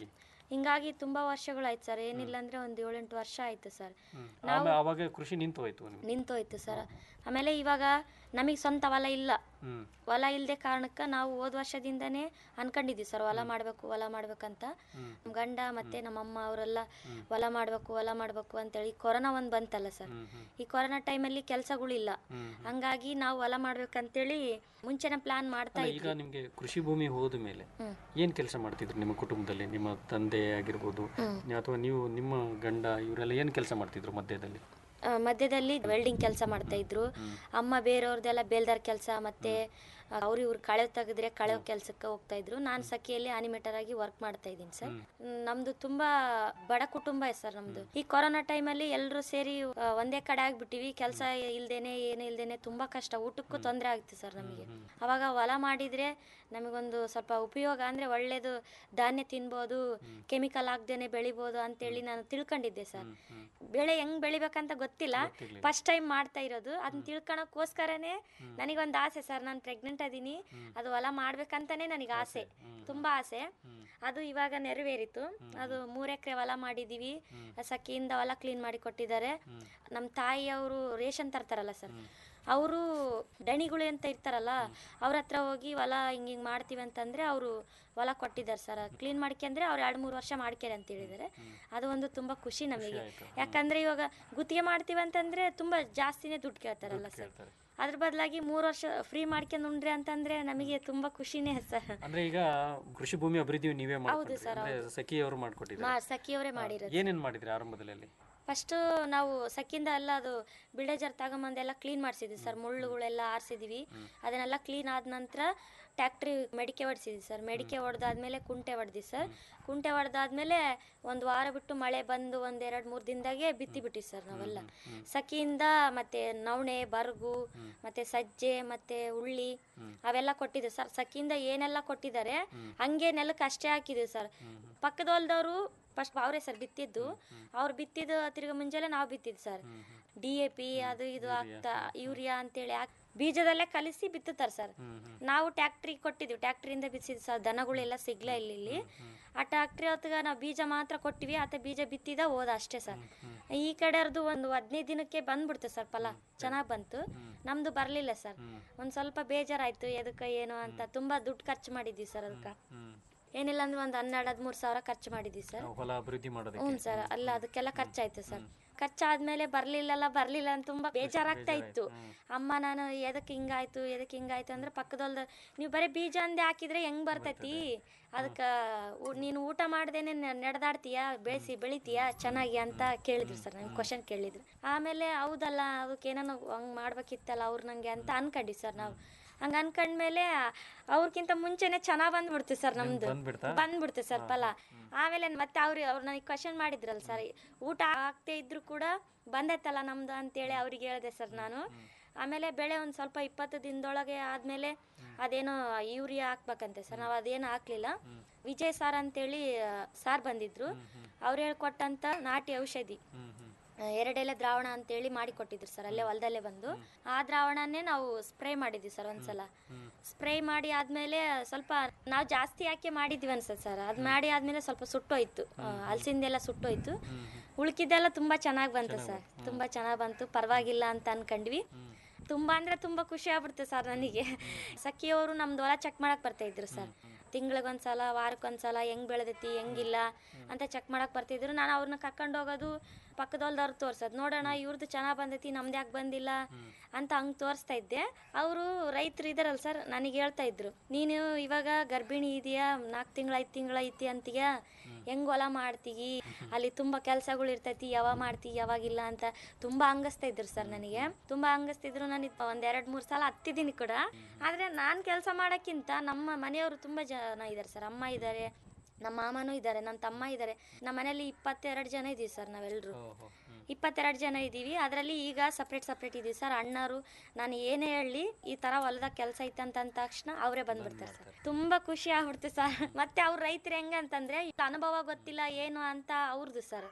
ಹಿಂಗಾಗಿ ತುಂಬಾ ವರ್ಷಗಳಾಯ್ತು ಸರ್ ಏನಿಲ್ಲ ಅಂದ್ರೆ ಒಂದು ಏಳೆಂಟು ವರ್ಷ ಆಯ್ತು ಸರ್ ನಾವು ಆಮೇಲೆ ಅವಾಗ ಕೃಷಿ ನಿಂತು ಹೋಯ್ತು ನಿಮ್ಗೆ ನಿಂತೋಯ್ತು ಸರ್ ಆಮೇಲೆ ಇವಾಗ ನಮಗೆ ಸ್ವಂತ ಹೊಲ ಇಲ್ಲ ಹ್ಮ್ ಹೊಲ ಇಲ್ಲದೆ ಕಾರಣಕ್ಕೆ ನಾವು ಹೋದ ವರ್ಷದಿಂದನೇ ಅನ್ಕೊಂಡಿದ್ವಿ ಸರ್ ಹೊಲ ಮಾಡಬೇಕು ಹೊಲ ಮಾಡ್ಬೇಕಂತ ನಮ್ಮ ಗಂಡ ಮತ್ತೆ ನಮ್ಮ ಅಮ್ಮ ಅವರೆಲ್ಲ ಹೊಲ ಮಾಡಬೇಕು ಹೊಲ ಮಾಡಬೇಕು ಅಂತೇಳಿ ಕೊರೋನಾ ಒಂದು ಬಂತಲ್ಲ ಸರ್ ಈ ಕೊರೋನಾ ಟೈಮಲ್ಲಿ ಕೆಲಸಗಳಿಲ್ಲ ಹಂಗಾಗಿ ನಾವು ಹೊಲ ಮಾಡ್ಬೇಕಂತೇಳಿ ಮುಂಚೆನೆ ಪ್ಲಾನ್ ಮಾಡ್ತಾ ಅಲ್ಲ, ಈಗ ಇದ್ವಿ ನಿಮ್ಗೆ ಕೃಷಿ ಭೂಮಿ ಹೋದ ಮೇಲೆ ಹ್ಮ್. ಏನ್ ಕೆಲಸ ಮಾಡ್ತಿದ್ರು ನಿಮ್ಮ ಕುಟುಂಬದಲ್ಲಿ ನಿಮ್ಮ ತಂದೆ ಆಗಿರ್ಬೋದು ಅಥವಾ ನೀವು ನಿಮ್ಮ ಗಂಡ ಇವರೆಲ್ಲ ಏನ್ ಕೆಲಸ ಮಾಡ್ತಿದ್ರು ಮಧ್ಯದಲ್ಲಿ ಆ, ಮಧ್ಯದಲ್ಲಿ ವೆಲ್ಡಿಂಗ್ ಕೆಲಸ ಮಾಡ್ತಾ ಇದ್ರು ಅಮ್ಮ ಬೇರೆಯವ್ರದ್ದೆಲ್ಲ ಬೇಲ್ದಾರ್ ಕೆಲಸ ಮತ್ತೆ ಅವ್ರು ಇವ್ರು ಕಳೆ ತೆಗೆದ್ರೆ ಕಳೆ ಕೆಲಸಕ್ಕೆ ಹೋಗ್ತಾ ಇದ್ರು ನಾನು ಸಖಿಯಲ್ಲಿ ಅನಿಮೇಟರ್ ಆಗಿ ವರ್ಕ್ ಮಾಡ್ತಾ ಇದ್ದೀನಿ ಸರ್ ನಮ್ದು ತುಂಬಾ ಬಡ ಕುಟುಂಬ ಸರ್ ನಮ್ದು ಈ ಕೊರೋನಾ ಟೈಮಲ್ಲಿ ಎಲ್ಲರೂ ಸೇರಿ ಆ, ಒಂದೇ ಕಡೆ ಆಗ್ಬಿಟ್ಟಿವಿ ಕೆಲಸ ಇಲ್ದೇನೆ ಏನು ಇಲ್ದೇನೆ ತುಂಬಾ ಕಷ್ಟ ಊಟಕ್ಕೂ ತೊಂದರೆ ಆಗ್ತಿತ್ತು ಸರ್ ನಮಗೆ ಅವಾಗ ಹೊಲ ಮಾಡಿದ್ರೆ ನಮಗೊಂದು ಸ್ವಲ್ಪ ಉಪಯೋಗ ಅಂದ್ರೆ ಒಳ್ಳೇದು ಧಾನ್ಯ ತಿನ್ಬೋದು ಕೆಮಿಕಲ್ ಆಗ್ದೇನೆ ಬೆಳಿಬೋದು ಅಂತೇಳಿ ನಾನು ತಿಳ್ಕೊಂಡಿದ್ದೆ ಸರ್ ಬೆಳೆ ಹೆಂಗ್ ಬೆಳಿಬೇಕಂತ ಗೊತ್ತಿಲ್ಲ ಫಸ್ಟ್ ಟೈಮ್ ಮಾಡ್ತಾ ಇರೋದು ಅದನ್ನ ತಿಳ್ಕೊಳಕ್ಕೋಸ್ಕರನೇ ನನಗೊಂದು ಆಸೆ ಸರ್ ನಾನು ಪ್ರೆಗ್ನೆಂಟ್ ಅದೀನಿ ಅದು ಹೊಲ ಮಾಡ್ಬೇಕಂತಾನೆ ನನಗೆ ಆಸೆ ತುಂಬಾ ಆಸೆ ಅದು ಇವಾಗ ನೆರವೇರಿತು ಅದು ಮೂರ್ ಎಕರೆ ಹೊಲ ಮಾಡಿದೀವಿ ಸಖಿಯಿಂದ ಹೊಲ ಕ್ಲೀನ್ ಮಾಡಿ ಕೊಟ್ಟಿದ್ದಾರೆ ನಮ್ಮ ತಾಯಿಯವರು ರೇಷನ್ ತರ್ತಾರಲ್ಲ ಸರ್ ಅವರು ದಣಿಗಳು ಅಂತ ಇರ್ತಾರಲ್ಲ ಅವ್ರ ಹತ್ರ ಹೋಗಿ ಹೊಲ ಹಿಂಗ್ ಹಿಂಗ್ ಮಾಡ್ತೀವಿ ಅಂತಂದ್ರೆ ಅವರು ಹೊಲ ಕೊಟ್ಟಿದ್ದಾರೆ ಸರ್ ಕ್ಲೀನ್ ಮಾಡ್ಕೊಂಡ್ರೆ ಅವ್ರು ಎರಡು ಮೂರು ವರ್ಷ ಮಾಡ್ಕ್ಯಾರೆ ಅಂತ ಹೇಳಿದ್ದಾರೆ ಅದು ಒಂದು ತುಂಬಾ ಖುಷಿ ನಮಗೆ ಯಾಕಂದ್ರೆ ಇವಾಗ ಗುತ್ತಿಗೆ ಮಾಡ್ತೀವಿ ಅಂತಂದ್ರೆ ತುಂಬಾ ಜಾಸ್ತಿನೇ ದುಡ್ಡು ಕೇಳ್ತಾರಲ್ಲ ಸರ್ ಅದ್ರ ಬದಲಾಗಿ ಮೂರು ವರ್ಷ ಫ್ರೀ ಮಾಡ್ಕೊಂಡು ಉಂಡ್ರಿ ಅಂತಂದ್ರೆ ನಮಗೆ ತುಂಬಾ ಖುಷಿನೇ ಸರ್ ಅಂದ್ರೆ ಈಗ ಕೃಷಿ ಭೂಮಿ ಅಭಿವೃದ್ಧಿ ನೀವೇ ಮಾಡ್ಕೊಂಡ್ರಿ ಸರ್, ಅಂದ್ರೆ ಸಖಿ ಅವರು ಮಾಡ್ಕೊಟ್ಟಿದ್ದಾರೆ ಮಾ ಸಖಿಯವರೇ ಮಾಡಿರೋದು ಏನೇನ್ ಮಾಡಿದ್ರಿ ಆರಂಭದಲ್ಲಿ ಫಸ್ಟು ನಾವು ಸಕ್ಕಿಂದ ಎಲ್ಲ ಅದು ಬಿಲ್ಡೇಜರ್ ತಗೊಂಬಂದೆಲ್ಲ ಕ್ಲೀನ್ ಮಾಡಿಸಿದ್ವಿ ಸರ್ ಮುಳ್ಳುಗಳೆಲ್ಲ ಆರಿಸಿದ್ವಿ ಅದನ್ನೆಲ್ಲ ಕ್ಲೀನ್ ಆದ ನಂತರ ಟ್ಯಾಕ್ಟ್ರಿ ಮೆಡಿಕೆ ಹೊಡ್ಸಿದ್ವಿ ಸರ್ ಮೆಡಿಕೆ ಹೊಡೆದಾದ್ಮೇಲೆ ಕುಂಟೆ ಹೊಡೆದ್ವಿ ಸರ್ ಕುಂಟೆ ಹೊಡೆದಾದ್ಮೇಲೆ ಒಂದು ವಾರ ಬಿಟ್ಟು ಮಳೆ ಬಂದು ಒಂದು ಎರಡು ಮೂರು ದಿನದಾಗೆ ಬಿತ್ತಿ ಬಿಟ್ವಿ ಸರ್ ನಾವೆಲ್ಲ ಸಖಿಯಿಂದ ಮತ್ತೆ ನವಣೆ ಬರ್ಗು ಮತ್ತೆ ಸಜ್ಜೆ ಮತ್ತೆ ಉಳ್ಳಿ ಅವೆಲ್ಲ ಕೊಟ್ಟಿದ್ದೆ ಸರ್ ಸಖಿಯಿಂದ ಏನೆಲ್ಲ ಕೊಟ್ಟಿದ್ದಾರೆ ಹಂಗೆ ನೆಲಕ್ಕೆ ಅಷ್ಟೇ ಹಾಕಿದ್ವಿ ಸರ್ ಪಕ್ಕದ ಹೊಲ್ದವರು ಫಸ್ಟ್ ಅವರೇ ಸರ್ ಬಿತ್ತಿದ್ದು ಅವ್ರು ಬಿತ್ತಿದ್ದು ತಿರ್ಗಾ ಮುಂಜಾನೆ ನಾವು ಬಿತ್ತಿದ್ದು ಸರ್ ಡಿ ಎ ಪಿ ಅದು ಇದು ಆಗ್ತಾ ಯೂರಿಯಾ ಅಂತೇಳಿ ಹಾಕ್ ಬೀಜದಲ್ಲೇ ಕಲಿಸಿ ಬಿತ್ತುತ್ತಾರೆ ಸರ್ ನಾವು ಟ್ಯಾಕ್ಟ್ರಿಗೆ ಕೊಟ್ಟಿದ್ವಿ ಟ್ಯಾಕ್ಟ್ರಿಯಿಂದ ಬಿತ್ತಿದ್ವಿ ಸರ್ ದನಗಳೆಲ್ಲ ಸಿಗ್ಲ ಇಲ್ಲಿ ಇಲ್ಲಿ ಆ ಟ್ಯಾಕ್ಟ್ರಿ ಹೊತ್ತಿಗೆ ನಾವು ಬೀಜ ಮಾತ್ರ ಕೊಟ್ಟಿವಿ ಆತ ಬೀಜ ಬಿತ್ತಿದ ಹೋದ ಅಷ್ಟೇ ಸರ್ ಈ ಕಡೆಯವ್ರದ್ದು ಒಂದು ಹದಿನೈದು ದಿನಕ್ಕೆ ಬಂದ್ಬಿಡ್ತು ಸರ್ ಫಲ ಚೆನ್ನಾಗಿ ಬಂತು ನಮ್ದು ಬರಲಿಲ್ಲ ಸರ್ ಒಂದು ಸ್ವಲ್ಪ ಬೇಜಾರಾಯ್ತು ಎದಕ್ಕೆ ಏನು ಅಂತ ತುಂಬಾ ದುಡ್ಡು ಖರ್ಚು ಮಾಡಿದ್ವಿ ಸರ್ ಅದಕ್ಕೆ ಏನಿಲ್ಲ ಅಂದ್ರೆ ಒಂದು ಹನ್ನೆರಡು ಹದಿಮೂರು ಸಾವಿರ ಖರ್ಚು ಮಾಡಿದ್ವಿ ಸರ್ ಹೊಲ ಅಭಿವೃದ್ಧಿ ಮಾಡೋದಕ್ಕೆ ಹ್ಞೂ ಸರ್ ಅಲ್ಲ ಅದಕ್ಕೆಲ್ಲ ಖರ್ಚಾಯ್ತು ಸರ್ ಖರ್ಚಾದ್ಮೇಲೆ ಬರ್ಲಿಲ್ಲಲ್ಲ ಬರ್ಲಿಲ್ಲ ಅಂತ ತುಂಬಾ ಬೇಜಾರಾಗ್ತಾ ಇತ್ತು ಅಮ್ಮ ನಾನು ಎದಕ್ಕೆ ಹಿಂಗಾಯ್ತು ಎದಕ್ಕೆ ಹಿಂಗಾಯ್ತು ಅಂದ್ರೆ ಪಕ್ಕದೊಲ್ದ ನೀವು ಬರೀ ಬೀಜ ಅಂದೆ ಹಾಕಿದ್ರೆ ಹೆಂಗ್ ಬರ್ತೈತಿ ಅದಕ್ಕೆ ನೀನು ಊಟ ಮಾಡ್ದೇನೆ ನೆ- ನಡೆದಾಡ್ತೀಯ ಬೆಳೆಸಿ ಬೆಳಿತೀಯ ಚೆನ್ನಾಗಿ ಅಂತ ಕೇಳಿದ್ರು ಸರ್ ನಂಗೆ ಕ್ವಶನ್ ಕೇಳಿದ್ರು ಆಮೇಲೆ ಹೌದಲ್ಲ ಅದಕ್ಕೆ ಏನೋ ಹಂಗ್ ಮಾಡ್ಬೇಕಿತ್ತಲ್ಲ ಅವ್ರು ನಂಗೆ ಅಂತ ಅನ್ಕೊಂಡ್ವಿ ಸರ್ ನಾವು ಹಂಗ ಅನ್ಕೊಂಡ್ಮೇಲೆ ಅವ್ರಕ್ಕಿಂತ ಮುಂಚೆನೆ ಚೆನ್ನಾಗ್ ಬಂದ್ಬಿಡ್ತು ಸರ್ ನಮ್ದು ಬಂದ್ಬಿಡ್ತಾ? ಬಂದ್ಬಿಡ್ತು ಸರ್ ಫಲ ಆಮೇಲೆ ಮತ್ತೆ ಅವ್ರು ಅವ್ರು ನನಗೆ ಕ್ವಶನ್ ಮಾಡಿದ್ರಲ್ಲ ಸರ್ ಊಟ ಆಗ್ತೇ ಇದ್ರು ಕೂಡ ಬಂದೈತಲ್ಲ ನಮ್ದು ಅಂತೇಳಿ ಅವ್ರಿಗೆ ಹೇಳಿದೆ ಸರ್ ನಾನು ಆಮೇಲೆ ಬೆಳೆ ಒಂದು ಸ್ವಲ್ಪ ಇಪ್ಪತ್ತು ದಿನದೊಳಗೆ ಆದ್ಮೇಲೆ ಅದೇನೋ ಯೂರಿಯಾ ಹಾಕ್ಬೇಕಂತೆ ಸರ್ ನಾವು ಅದೇನು ಹಾಕ್ಲಿಲ್ಲ ವಿಜಯ್ ಸಾರ್ ಅಂತೇಳಿ ಸಾರ್ ಬಂದಿದ್ರು ಅವ್ರು ಹೇಳ್ಕೊಟ್ಟಂತ ನಾಟಿ ಔಷಧಿ ಆ, ಎರಡೆಲೆ ದ್ರಾವಣ ಅಂತೇಳಿ ಮಾಡಿ ಕೊಟ್ಟಿದ್ರು ಸರ್ ಅಲ್ಲೇ ಹೊಲದಲ್ಲೇ ಬಂದು ಆ ದ್ರಾವಣನೇ ನಾವು ಸ್ಪ್ರೇ ಮಾಡಿದ್ವಿ ಸರ್ ಒಂದ್ಸಲ ಸ್ಪ್ರೇ ಮಾಡಿ ಆದ್ಮೇಲೆ ಸ್ವಲ್ಪ ನಾವು ಜಾಸ್ತಿ ಯಾಕೆ ಮಾಡಿದ್ವಿ ಅನ್ಸುತ್ತೆ ಸರ್ ಅದ್ ಮಾಡಿ ಆದ್ಮೇಲೆ ಸ್ವಲ್ಪ ಸುಟ್ಟೋಯ್ತು ಆ, ಹಲ್ಸಿಂದೆಲ್ಲ ಸುಟ್ಟೋಯ್ತು ಉಳ್ಕಿದ್ದೆಲ್ಲ ತುಂಬಾ ಚೆನ್ನಾಗಿ ಬಂತು ಸರ್ ತುಂಬಾ ಚೆನ್ನಾಗಿ ಬಂತು ಪರವಾಗಿಲ್ಲ ಅಂತ ಅನ್ಕೊಂಡ್ವಿ ತುಂಬಾ ಅಂದ್ರೆ ತುಂಬಾ ಖುಷಿ ಆಗ್ಬಿಡ್ತು ಸರ್ ನನಗೆ ಸಖಿಯವರು ನಮ್ದು ಹೊಲ ಚೆಕ್ ಮಾಡಕ್ ಬರ್ತಾ ಇದ್ರು ಸರ್ ತಿಂಗಳಿಗೊಂದ್ಸಲ ವಾರಕ್ಕೊಂದ್ಸಲ ಹೆಂಗ್ ಬೆಳೆದೈತಿ ಹೆಂಗಿಲ್ಲ ಅಂತ ಚೆಕ್ ಮಾಡಕ್ ಬರ್ತಿದ್ರು ನಾನು ಅವ್ರನ್ನ ಕರ್ಕೊಂಡು ಹೋಗೋದು ಪಕ್ಕದೊಲ್ದವ್ರು ತೋರ್ಸೋದು ನೋಡೋಣ ಇವ್ರದ್ದು ಚೆನ್ನಾಗಿ ಬಂದೈತಿ ನಮ್ದು ಯಾಕೆ ಬಂದಿಲ್ಲ ಅಂತ ಹಂಗೆ ತೋರಿಸ್ತಾ ಇದ್ದೆ ಅವರು ರೈತರು ಇದಾರಲ್ಲ ಸರ್ ನನಗೆ ಹೇಳ್ತಾ ಇದ್ರು ನೀನು ಇವಾಗ ಗರ್ಭಿಣಿ ಇದೆಯಾ ನಾಲ್ಕು ತಿಂಗಳ ಐದು ತಿಂಗಳ ಐತಿ ಅಂತೀಯ ಹೆಂಗ್ ಹೊಲ ಮಾಡ್ತೀವಿ ಅಲ್ಲಿ ತುಂಬಾ ಕೆಲ್ಸಗಳು ಇರ್ತೈತಿ ಯಾವಾಗ ಮಾಡ್ತೀವಿ ಯಾವಾಗಿಲ್ಲ ಅಂತ ತುಂಬಾ ಹಂಗಸ್ತಾ ಇದ್ರು ಸರ್ ನನಗೆ ತುಂಬಾ ಹಂಗಸ್ತಿದ್ರು ನಾನು ಒಂದ್ ಎರಡ್ ಮೂರ್ ಸಲ ಹತ್ತಿದ್ದೀನಿ ಕೂಡ ಆದ್ರೆ ನಾನ್ ಕೆಲಸ ಮಾಡಕ್ಕಿಂತ ನಮ್ಮ ಮನೆಯವರು ತುಂಬಾ ಜನ ಇದಾರೆ ಸರ್ ಅಮ್ಮ ಇದ್ದಾರೆ ನಮ್ಮ ಮಾಮನೂ ಇದ್ದಾರೆ ನನ್ನ ತಮ್ಮ ಇದ್ದಾರೆ ನಮ್ಮ ಮನೇಲಿ ಇಪ್ಪತ್ತೆರಡು ಜನ ಇದೀವಿ ಸರ್ ನಾವೆಲ್ಲರೂ ಇಪ್ಪತ್ತೆರಡು ಜನ ಇದ್ದೀವಿ ಅದರಲ್ಲಿ ಈಗ ಸಪ್ರೇಟ್ ಸಪ್ರೇಟ್ ಇದೀವಿ ಸರ್ ಅಣ್ಣರು ನಾನು ಏನೇ ಹೇಳಿ ಈ ತರ ಹೊಲದಾಗ ಕೆಲಸ ಐತೆ ಅಂತ ಅಂದ ತಕ್ಷಣ ಅವರೇ ಬಂದ್ಬಿಡ್ತಾರೆ ಸರ್ ತುಂಬಾ ಖುಷಿ ಆಗ್ಬಿಡ್ತು ಸರ್ ಮತ್ತೆ ಅವ್ರ ರೈತರು ಹೆಂಗೆ ಅಂತಂದ್ರೆ ಈ ಅನುಭವ ಗೊತ್ತಿಲ್ಲ ಏನು ಅಂತ ಅವ್ರದ್ದು ಸರ್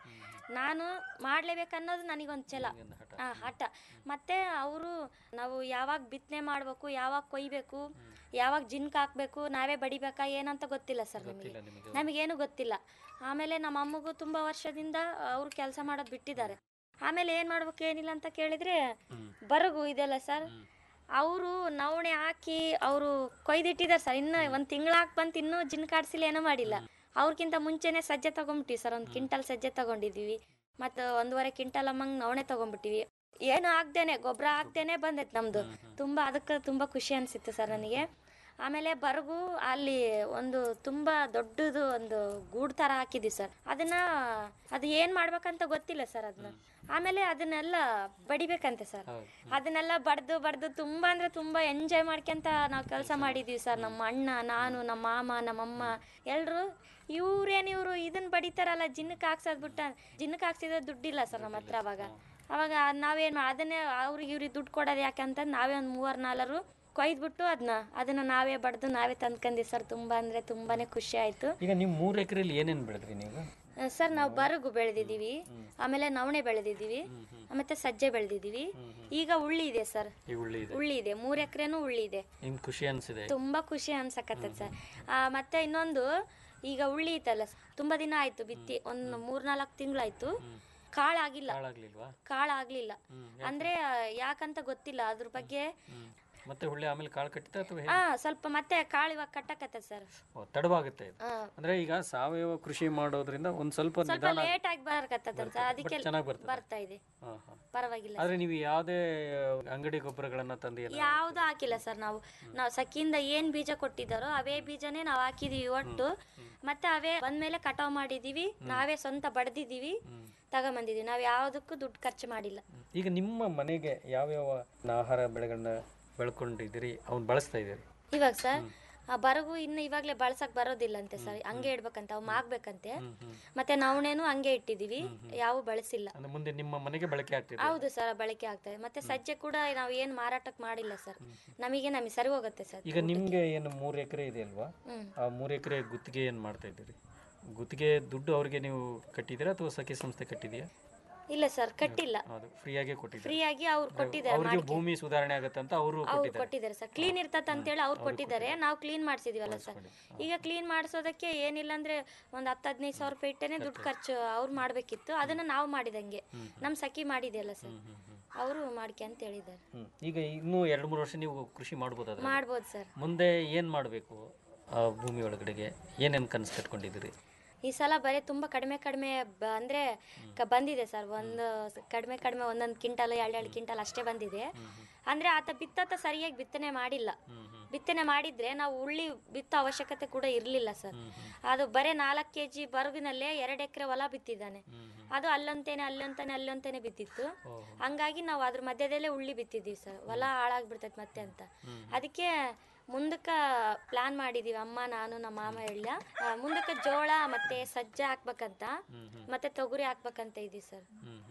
ನಾನು ಮಾಡ್ಲೇಬೇಕನ್ನೋದು ನನಗೊಂದು ಛಲ ಆ, ಹಠ ಮತ್ತೆ ಅವರು ನಾವು ಯಾವಾಗ ಬಿತ್ತನೆ ಮಾಡಬೇಕು ಯಾವಾಗ ಕೊಯ್ಬೇಕು ಯಾವಾಗ ಜಿನ್ಕ್ ಹಾಕ್ಬೇಕು ನಾವೇ ಬಡಿಬೇಕಾ ಏನಂತ ಗೊತ್ತಿಲ್ಲ ಸರ್ ನಮಗೆ ನಮಗೇನು ಗೊತ್ತಿಲ್ಲ ಆಮೇಲೆ ನಮ್ಮ ಅಮ್ಮಗೂ ತುಂಬ ವರ್ಷದಿಂದ ಅವರು ಕೆಲಸ ಮಾಡೋದು ಬಿಟ್ಟಿದ್ದಾರೆ ಆಮೇಲೆ ಏನು ಮಾಡ್ಬೇಕು ಏನಿಲ್ಲ ಅಂತ ಕೇಳಿದ್ರೆ ಬರಗು ಇದೆಲ್ಲ ಸರ್ ಅವರು ನವಣೆ ಹಾಕಿ ಅವರು ಕೊಯ್ದಿಟ್ಟಿದ್ದಾರೆ ಸರ್ ಇನ್ನು ಒಂದು ತಿಂಗಳಾಕ್ ಬಂತು ಇನ್ನೂ ಜಿನ್ ಕಾಡ್ಸಿಲ್ಲ ಏನೂ ಮಾಡಿಲ್ಲ ಅವ್ರಿಗಿಂತ ಮುಂಚೆನೆ ಸಜ್ಜೆ ತಗೊಂಬಿಟ್ಟಿವಿ ಸರ್ ಒಂದು ಕ್ವಿಂಟಲ್ ಸಜ್ಜೆ ತಗೊಂಡಿದ್ದೀವಿ ಮತ್ತು ಒಂದೂವರೆ ಕ್ವಿಂಟಲ್ ಅಮ್ಮಂಗೆ ನವಣೆ ತಗೊಂಡ್ಬಿಟ್ಟಿವಿ ಏನು ಹಾಕ್ದೇನೆ ಗೊಬ್ಬರ ಹಾಕ್ದೇನೆ ಬಂದೈತೆ ನಮ್ಮದು ತುಂಬ ಅದಕ್ಕೆ ತುಂಬ ಖುಷಿ ಅನಿಸಿತ್ತು ಸರ್ ನನಗೆ ಆಮೇಲೆ ಬರಗು ಅಲ್ಲಿ ಒಂದು ತುಂಬ ದೊಡ್ಡದು ಒಂದು ಗೂಡು ಥರ ಹಾಕಿದ್ವಿ ಸರ್ ಅದನ್ನ ಅದು ಏನು ಮಾಡ್ಬೇಕಂತ ಗೊತ್ತಿಲ್ಲ ಸರ್ ಅದನ್ನ ಆಮೇಲೆ ಅದನ್ನೆಲ್ಲ ಬಡಿಬೇಕಂತೆ ಸರ್ ಅದನ್ನೆಲ್ಲ ಬಡ್ದು ಬಡ್ದು ತುಂಬ ಅಂದ್ರೆ ತುಂಬ ಎಂಜಾಯ್ ಮಾಡ್ಕೊಂತ ನಾವು ಕೆಲಸ ಮಾಡಿದ್ವಿ ಸರ್ ನಮ್ಮ ಅಣ್ಣ ನಾನು ನಮ್ಮ ಮಾಮ ನಮ್ಮಮ್ಮ ಎಲ್ಲರೂ ಇವ್ರೇನು ಇವರು ಇದನ್ನ ಬಡಿತಾರಲ್ಲ ಜಿನ್ನಕ್ಕೆ ಹಾಕ್ಸೋದು ಬಿಟ್ಟ ಜಿನ್ನಕ್ಕೆ ಹಾಕ್ಸಿದ್ರೆ ದುಡ್ಡಿಲ್ಲ ಸರ್ ನಮ್ಮ ಹತ್ರ ಅವಾಗ ಅವಾಗ ನಾವೇನು ಅದನ್ನೇ ಅವ್ರಿಗೆ ಇವ್ರಿಗೆ ದುಡ್ಡು ಕೊಡೋದು ಯಾಕಂತ ನಾವೇ ಒಂದು ಮೂವರು ನಾಲ್ವರು ಕೊಯ್ದ್ಬಿಟ್ಟು ಅದನ್ನ ಅದನ್ನ ನಾವೇ ಬಡ್ದು ನಾವೇ ತಂದ್ಕೊಂಡ್ವಿ ಸರ್ ತುಂಬ ಅಂದರೆ ತುಂಬಾನೇ ಖುಷಿ ಆಯಿತು ಈಗ ನೀವು ಮೂರು ಎಕರೆಯಲ್ಲಿ ಏನೇನು ಬೆಳೆದ್ರಿ ನೀವು ಸರ್ ನಾವು ಬರಗು ಬೆಳೆದಿದ್ದೀವಿ ಆಮೇಲೆ ನವಣೆ ಬೆಳೆದಿದ್ದೀವಿ ಮತ್ತೆ ಸಜ್ಜೆ ಬೆಳೆದಿದ್ದೀವಿ ಈಗ ಉಳ್ಳಿ ಇದೆ ಸರ್ ಈ ಉಳ್ಳಿ ಇದೆ ಉಳ್ಳಿ ಇದೆ ಮೂರು ಎಕರೆನೂ ಉಳ್ಳಿ ಇದೆ ನಿಮ್ಗೆ ಖುಷಿ ಅನಿಸಿದೆ ತುಂಬಾ ಖುಷಿ ಅನ್ಸಕತ್ತದ ಸರ್ ಆ, ಮತ್ತೆ ಇನ್ನೊಂದು ಈಗ ಉಳ್ಳಿ ಐತಲ್ಲ ಸ- ತುಂಬಾ ದಿನ ಆಯ್ತು ಬಿತ್ತಿ ಒಂದು ಮೂರ್ನಾಲ್ಕು ತಿಂಗಳಾಯ್ತು ಕಾಳಾಗಿಲ್ಲ ಹಾಳಾಗ್ಲಿಲ್ವಾ ಕಾಳಾಗ್ಲಿಲ್ಲ ಅಂದ್ರೆ ಆ, ಯಾಕಂತ ಗೊತ್ತಿಲ್ಲ ಅದ್ರ ಬಗ್ಗೆ ಮತ್ತೆ ಹುಳ್ಳಿ ಆಮೇಲೆ ಕಾಳು ಕಟ್ಟಿತ ಅಥವಾ ಆ ಸ್ವಲ್ಪ ಮತ್ತೆ ಕಾಳು ಇವಾಗ ಕಟ್ಟಕತ್ತ ಸರ್ ತಡವಾಗುತ್ತೆ ಇದು ಆ, ಅಂದ್ರೆ ಈಗ ಸಾವಯವ ಕೃಷಿ ಮಾಡೋದ್ರಿಂದ ಒಂದ್ ಸ್ವಲ್ಪ ಸ್ವಲ್ಪ ನಿಧಾನ ಲೇಟ್ ಆಗಿ ಬರಕತ್ತ ಸರ್ ಅದಕ್ಕೆ ಚೆನ್ನಾಗಿ ಬರ್ತದೆ ಬರ್ತಾ ಇದೆ ಹಾ, ಹಾ. ಪರವಾಗಿಲ್ಲ ಆದ್ರೆ ನೀವು ಯಾವುದೇ ಅಂಗಡಿ ಗೊಬ್ಬರಗಳನ್ನ ತಂದು ಏನ ಯಾವ್ದು ಹಾಕಿಲ್ಲ ಸರ್ ನಾವು ನಾವು ಸಖಿಯಿಂದ ಏನ್ ಬೀಜ ಕೊಟ್ಟಿದ್ದಾರೋ ಅವೇ ಬೀಜನೇ ನಾವು ಹಾಕಿದೀವಿ ಒಟ್ಟು ಮತ್ತೆ ಅವೇ ಬಂದ್ಮೇಲೆ ಕಟಾವ್ ಮಾಡಿದೀವಿ ನಾವೇ ಸ್ವಂತ ಬಡ್ದಿದೀವಿ ತಗೊಂಬಂದಿದೀವಿ ನಾವು ಯಾವ್ದಕ್ಕೂ ದುಡ್ಡು ಖರ್ಚು ಮಾಡಿಲ್ಲ ಈಗ ನಿಮ್ಮ ಮನೆಗೆ ಯಾವ್ಯಾವ ಆಹಾರ ಬೆಳೆಗಳನ್ನ ಬೆಳ್ಕೊಂಡಿದ್ದೀರಿ ಅವ್ನು ಬಳಸ್ತಾ ಇದ್ದೀರಿ ಇವಾಗ ಸರ್ ಆ ಬರಗು ಇನ್ನು ಇವಾಗ್ಲೇ ಬಳಸಕ್ ಬರೋದಿಲ್ಲ ಅಂತೆ ಸರ್ ಹಂಗೆ ಇಡ್ಬೇಕಂತ ಅವು ಮಾಗ್ಬೇಕಂತೆ ಮತ್ತೆ ನವಣೆನು ಹಂಗೆ ಇಟ್ಟಿದೀವಿ ಯಾವ ಬಳಸಿಲ್ಲ ಅಂದ್ರೆ ಮುಂದೆ ನಿಮ್ಮ ಮನೆಗೆ ಬಳಕೆ ಆಗ್ತಿದೆ ಹೌದು ಸರ್ ಬಳಕೆ ಆಗ್ತದೆ ಮತ್ತೆ ಸಜ್ಜೆ ಕೂಡ ನಾವು ಏನ್ ಮಾರಾಟಕ್ಕೆ ಮಾಡಿಲ್ಲ ಸರ್ ನಮಗೆ ನಮಗೆ ಸರಿ ಹೋಗುತ್ತೆ ಸರ್ ಈಗ ನಿಮ್ಗೆ ಏನು ಮೂರು ಎಕರೆ ಇದೆ ಅಲ್ವಾ ಹ್ಮ್. ಆ ಮೂರು ಎಕರೆ ಗುತ್ತಿಗೆ ಏನು ಮಾಡ್ತಾ ಇದ್ದೀರಿ ಗುತ್ತಿಗೆ ದುಡ್ಡು ಅವ್ರಿಗೆ ನೀವು ಕಟ್ಟಿದ್ದೀರಾ ಅಥವಾ ಸಖಿ ಸಂಸ್ಥೆ ಕಟ್ಟಿದೆಯಾ ಇಲ್ಲ ಸರ್ ಕಟ್ಟಿಲ್ಲ ಅದು ಫ್ರೀಯಾಗಿ ಕೊಟ್ಟಿದ್ದೀರಾ ಫ್ರೀ ಆಗಿ ಅವ್ರು ಕೊಟ್ಟಿದ್ದಾರೆ ಅವ್ರಿಗೆ ಮಾಡಿ ಭೂಮಿ ಸುಧಾರಣೆ ಆಗತ್ತೆ ಅಂತ ಅವರು ಅವ್ರು ಕೊಟ್ಟಿದ್ದಾರೆ ಕೊಟ್ಟಿದ್ದಾರೆ ಸರ್ ಕ್ಲೀನ್ ಇರ್ತತ್ ಅಂತೇಳಿ ಅವ್ರು ಕೊಟ್ಟಿದ್ದಾರೆ ನಾವು ಕ್ಲೀನ್ ಮಾಡಿಸಿದೀವಲ್ಲ ಸರ್ ಈಗ ಕ್ಲೀನ್ ಮಾಡಿಸೋದಕ್ಕೆ ಏನಿಲ್ಲ ಅಂದ್ರೆ ಒಂದು ಹತ್ತು ಹದಿನೈದು ಸಾವಿರ ರೂಪಾಯಿ ಇಟ್ಟೇನೆ ದುಡ್ಡು ಖರ್ಚು ಅವ್ರು ಮಾಡ್ಬೇಕಿತ್ತು ಅದನ್ನ ನಾವು ಮಾಡಿದಂಗೆ ನಮ್ಮ ಸಖಿ ಮಾಡಿದೆಯಲ್ಲ ಸರ್ ಅವರು ಮಾಡ್ಕೆ ಅಂತ ಹೇಳಿದ್ದಾರೆ ಹ್ಮ್. ಈಗ ಇನ್ನೂ ಎರಡು ಮೂರು ವರ್ಷ ನೀವು ಕೃಷಿ ಮಾಡ್ಬೋದಾದ್ರೆ ಮಾಡ್ಬೋದು ಸರ್ ಮುಂದೆ ಏನು ಮಾಡಬೇಕು ಆ ಭೂಮಿ ಒಳಗಡೆಗೆ ಏನೇನು ಕನಸು ಕಟ್ಕೊಂಡಿದ್ದೀರಿ ಈ ಸಲ ಬರೀ ತುಂಬ ಕಡಿಮೆ ಕಡಿಮೆ ಬ ಅಂದರೆ ಕ ಬಂದಿದೆ ಸರ್ ಒಂದು ಕಡಿಮೆ ಕಡಿಮೆ ಒಂದೊಂದು ಕ್ವಿಂಟಲ್ ಎರಡು ಎರಡು ಕ್ವಿಂಟಲ್ ಅಷ್ಟೇ ಬಂದಿದೆ ಅಂದರೆ ಆತ ಬಿತ್ತತ್ತ ಸರಿಯಾಗಿ ಬಿತ್ತನೆ ಮಾಡಿಲ್ಲ ಬಿತ್ತನೆ ಮಾಡಿದ್ರೆ ನಾವು ಉಳ್ಳಿ ಬಿತ್ತೋ ಅವಶ್ಯಕತೆ ಕೂಡ ಇರಲಿಲ್ಲ ಸರ್ ಅದು ಬರೀ ನಾಲ್ಕು ಕೆ ಜಿ ಬರಗಿನಲ್ಲೇ ಎರಡು ಎಕರೆ ಹೊಲ ಬಿತ್ತಿದ್ದಾನೆ ಅದು ಅಲ್ಲಂತೇನೆ ಅಲ್ಲಂತಾನೆ ಅಲ್ಲಂತಾನೆ ಬಿತ್ತಿತ್ತು ಹಂಗಾಗಿ ನಾವು ಅದ್ರ ಮಧ್ಯದಲ್ಲೇ ಉಳ್ಳಿ ಬಿತ್ತಿದ್ದೀವಿ ಸರ್ ಹೊಲ ಹಾಳಾಗ್ಬಿಡ್ತೈತೆ ಮತ್ತೆ ಅಂತ ಅದಕ್ಕೆ ಮುಂದಕ್ಕೆ ಪ್ಲಾನ್ ಮಾಡಿದೀವಿ ಅಮ್ಮ ನಾನು ನಮ್ಮ ಮಾಮ ಎಲ್ಲ ಮುಂದಕ್ಕೆ ಜೋಳ ಮತ್ತೆ ಸಜ್ಜೆ ಹಾಕ್ಬೇಕಂತ ಮತ್ತೆ ತೊಗರಿ ಹಾಕ್ಬೇಕಂತ ಇದೀವಿ ಸರ್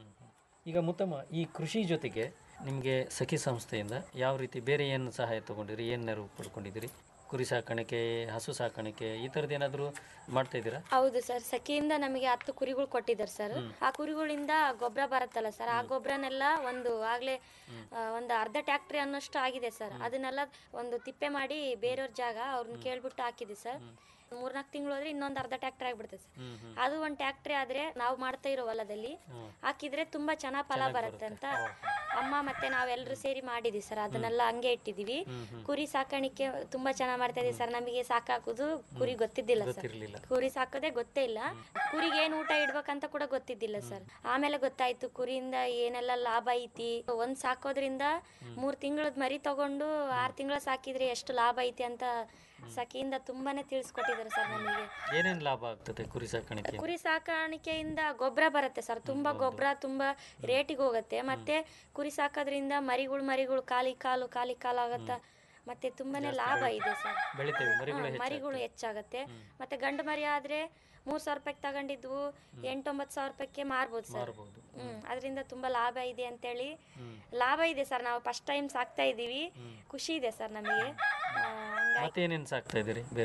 ಈಗ ಮುತ್ತಮ್ಮ ಈ ಕೃಷಿ ಜೊತೆಗೆ ನಿಮಗೆ ಸಖಿ ಸಂಸ್ಥೆಯಿಂದ ಯಾವ ರೀತಿ ಬೇರೆ ಏನು ಸಹಾಯ ತಗೊಂಡಿರಿ ಏನು ನೆರವು ಪಡ್ಕೊಂಡಿದ್ದೀರಿ ಕುರಿ ಸಾಕಾಣಿಕೆ ಹಸು ಸಾಕಾಣಿಕೆ ಈ ಥರದ್ದು ಏನಾದರೂ ಮಾಡ್ತಾ ಇದ್ದೀರಾ ಹೌದು ಸರ್ ಸಖಿಯಿಂದ ನಮಗೆ ಹತ್ತು ಕುರಿಗಳು ಕೊಟ್ಟಿದ್ದಾರೆ ಸರ್ ಆ ಕುರಿಗಳಿಂದ ಗೊಬ್ಬರ ಬರುತ್ತಲ್ಲ ಸರ್ ಆ ಗೊಬ್ಬರನೆಲ್ಲ ಒಂದು ಆಗ್ಲೇ ಆ, ಒಂದು ಅರ್ಧ ಟ್ಯಾಕ್ಟ್ರಿ ಅನ್ನೋಷ್ಟು ಆಗಿದೆ ಸರ್ ಅದನ್ನೆಲ್ಲ ಒಂದು ತಿಪ್ಪೆ ಮಾಡಿ ಬೇರೆಯವ್ರ ಜಾಗ ಅವ್ರನ್ನ ಕೇಳ್ಬಿಟ್ಟು ಹಾಕಿದ್ವಿ ಸರ್ ಮೂರ್ನಾಲ್ಕು ತಿಂಗಳು ಹೋದ್ರೆ ಇನ್ನೊಂದು ಅರ್ಧ ಟ್ಯಾಕ್ಟ್ರಿ ಆಗ್ಬಿಡ್ತದೆ ಸರ್ ಅದು ಒಂದು ಟ್ಯಾಕ್ಟ್ರಿ ಆದ್ರೆ ನಾವು ಮಾಡ್ತಾ ಇರೋ ಹೊಲದಲ್ಲಿ ಹಾಕಿದ್ರೆ ತುಂಬಾ ಚೆನ್ನಾಗಿ ಫಲ ಬರುತ್ತೆ ಅಂತ ಅಮ್ಮ ಮತ್ತೆ ನಾವೆಲ್ಲರೂ ಸೇರಿ ಮಾಡಿದ್ವಿ ಸರ್ ಅದನ್ನೆಲ್ಲ ಹಂಗೆ ಇಟ್ಟಿದೀವಿ ಕುರಿ ಸಾಕಾಣಿಕೆ ತುಂಬಾ ಚೆನ್ನಾಗಿ ಮಾಡ್ತಾ ಇದೀವಿ ಸರ್ ನಮಗೆ ಸಾಕಾಕೋದು ಕುರಿ ಗೊತ್ತಿದ್ದಿಲ್ಲ ಸರ್ ಇರಲಿಲ್ಲ ಕುರಿ ಸಾಕೋದೇ ಗೊತ್ತೇ ಇಲ್ಲ ಕುರಿಗೆ ಏನ್ ಊಟ ಇಡ್ಬೇಕಂತ ಕೂಡ ಗೊತ್ತಿದ್ದಿಲ್ಲ ಸರ್ ಆಮೇಲೆ ಗೊತ್ತಾಯ್ತು ಕುರಿಯಿಂದ ಏನೆಲ್ಲ ಲಾಭ ಐತಿ ಒಂದ್ ಸಾಕೋದ್ರಿಂದ ಮೂರ್ ತಿಂಗಳದ್ ಮರಿ ತಗೊಂಡು ಆರ್ ತಿಂಗಳ ಸಾಕಿದ್ರೆ ಎಷ್ಟು ಲಾಭ ಐತಿ ಅಂತ ಸಖಿಯಿಂದ ತುಂಬಾನೇ ತಿಳಿಸ್ಕೊಟ್ಟಿದ್ದಾರೆ ಸರ್ ನಮಗೆ ಏನೇನು ಲಾಭ ಆಗ್ತದೆ ಕುರಿ ಸಾಕಾಣಿಕೆ ಕುರಿ ಸಾಕಾಣಿಕೆಯಿಂದ ಗೊಬ್ಬರ ಬರುತ್ತೆ ಸರ್ ತುಂಬಾ ಗೊಬ್ಬರ ತುಂಬಾ ರೇಟಿಗೆ ಹೋಗುತ್ತೆ ಮತ್ತೆ ಕುರಿ ಸಾಕೋದ್ರಿಂದ ಮರಿಗಳು ಮರಿಗಳು ಖಾಲಿ ಕಾಲು ಖಾಲಿ ಕಾಲು ಆಗತ್ತ ಮತ್ತೆ ತುಂಬಾನೇ ಲಾಭ ಇದೆ ಸರ್ ಬೆಳಿತೇವೆ ಮರಿಗಳು ಹಾ, ಮರಿಗಳು ಹೆಚ್ಚಾಗತ್ತೆ ಮತ್ತೆ ಗಂಡು ಮರಿ ಆದ್ರೆ ಮೂರ್ ಸಾವಿರ ರೂಪಾಯಿಗೆ ತಗೊಂಡಿದ್ವು ಎಂಟೊಂಬತ್ತು ಸಾವಿರ ರೂಪಾಯಿಗೆ ಮಾರ್ಬೋದು ಸರ್ ಮಾರ್ಬೋದು. ಹ್ಮ್ ಅದರಿಂದ ತುಂಬಾ ಲಾಭ ಇದೆ ಅಂತೇಳಿ ಲಾಭ ಇದೆ ಸರ್ ನಾವು ಫಸ್ಟ್ ಟೈಮ್ ಸಾಕ್ತಾ ಇದೀವಿ ಖುಷಿ ಇದೆ ಸರ್ ನಮಗೆ ಆ, ಹಂಗಾಗಿ ಮತ್ತೆ ಏನೇನು ಸಾಕ್ತಾ ಇದ್ದೀರಿ ಬೇರೆ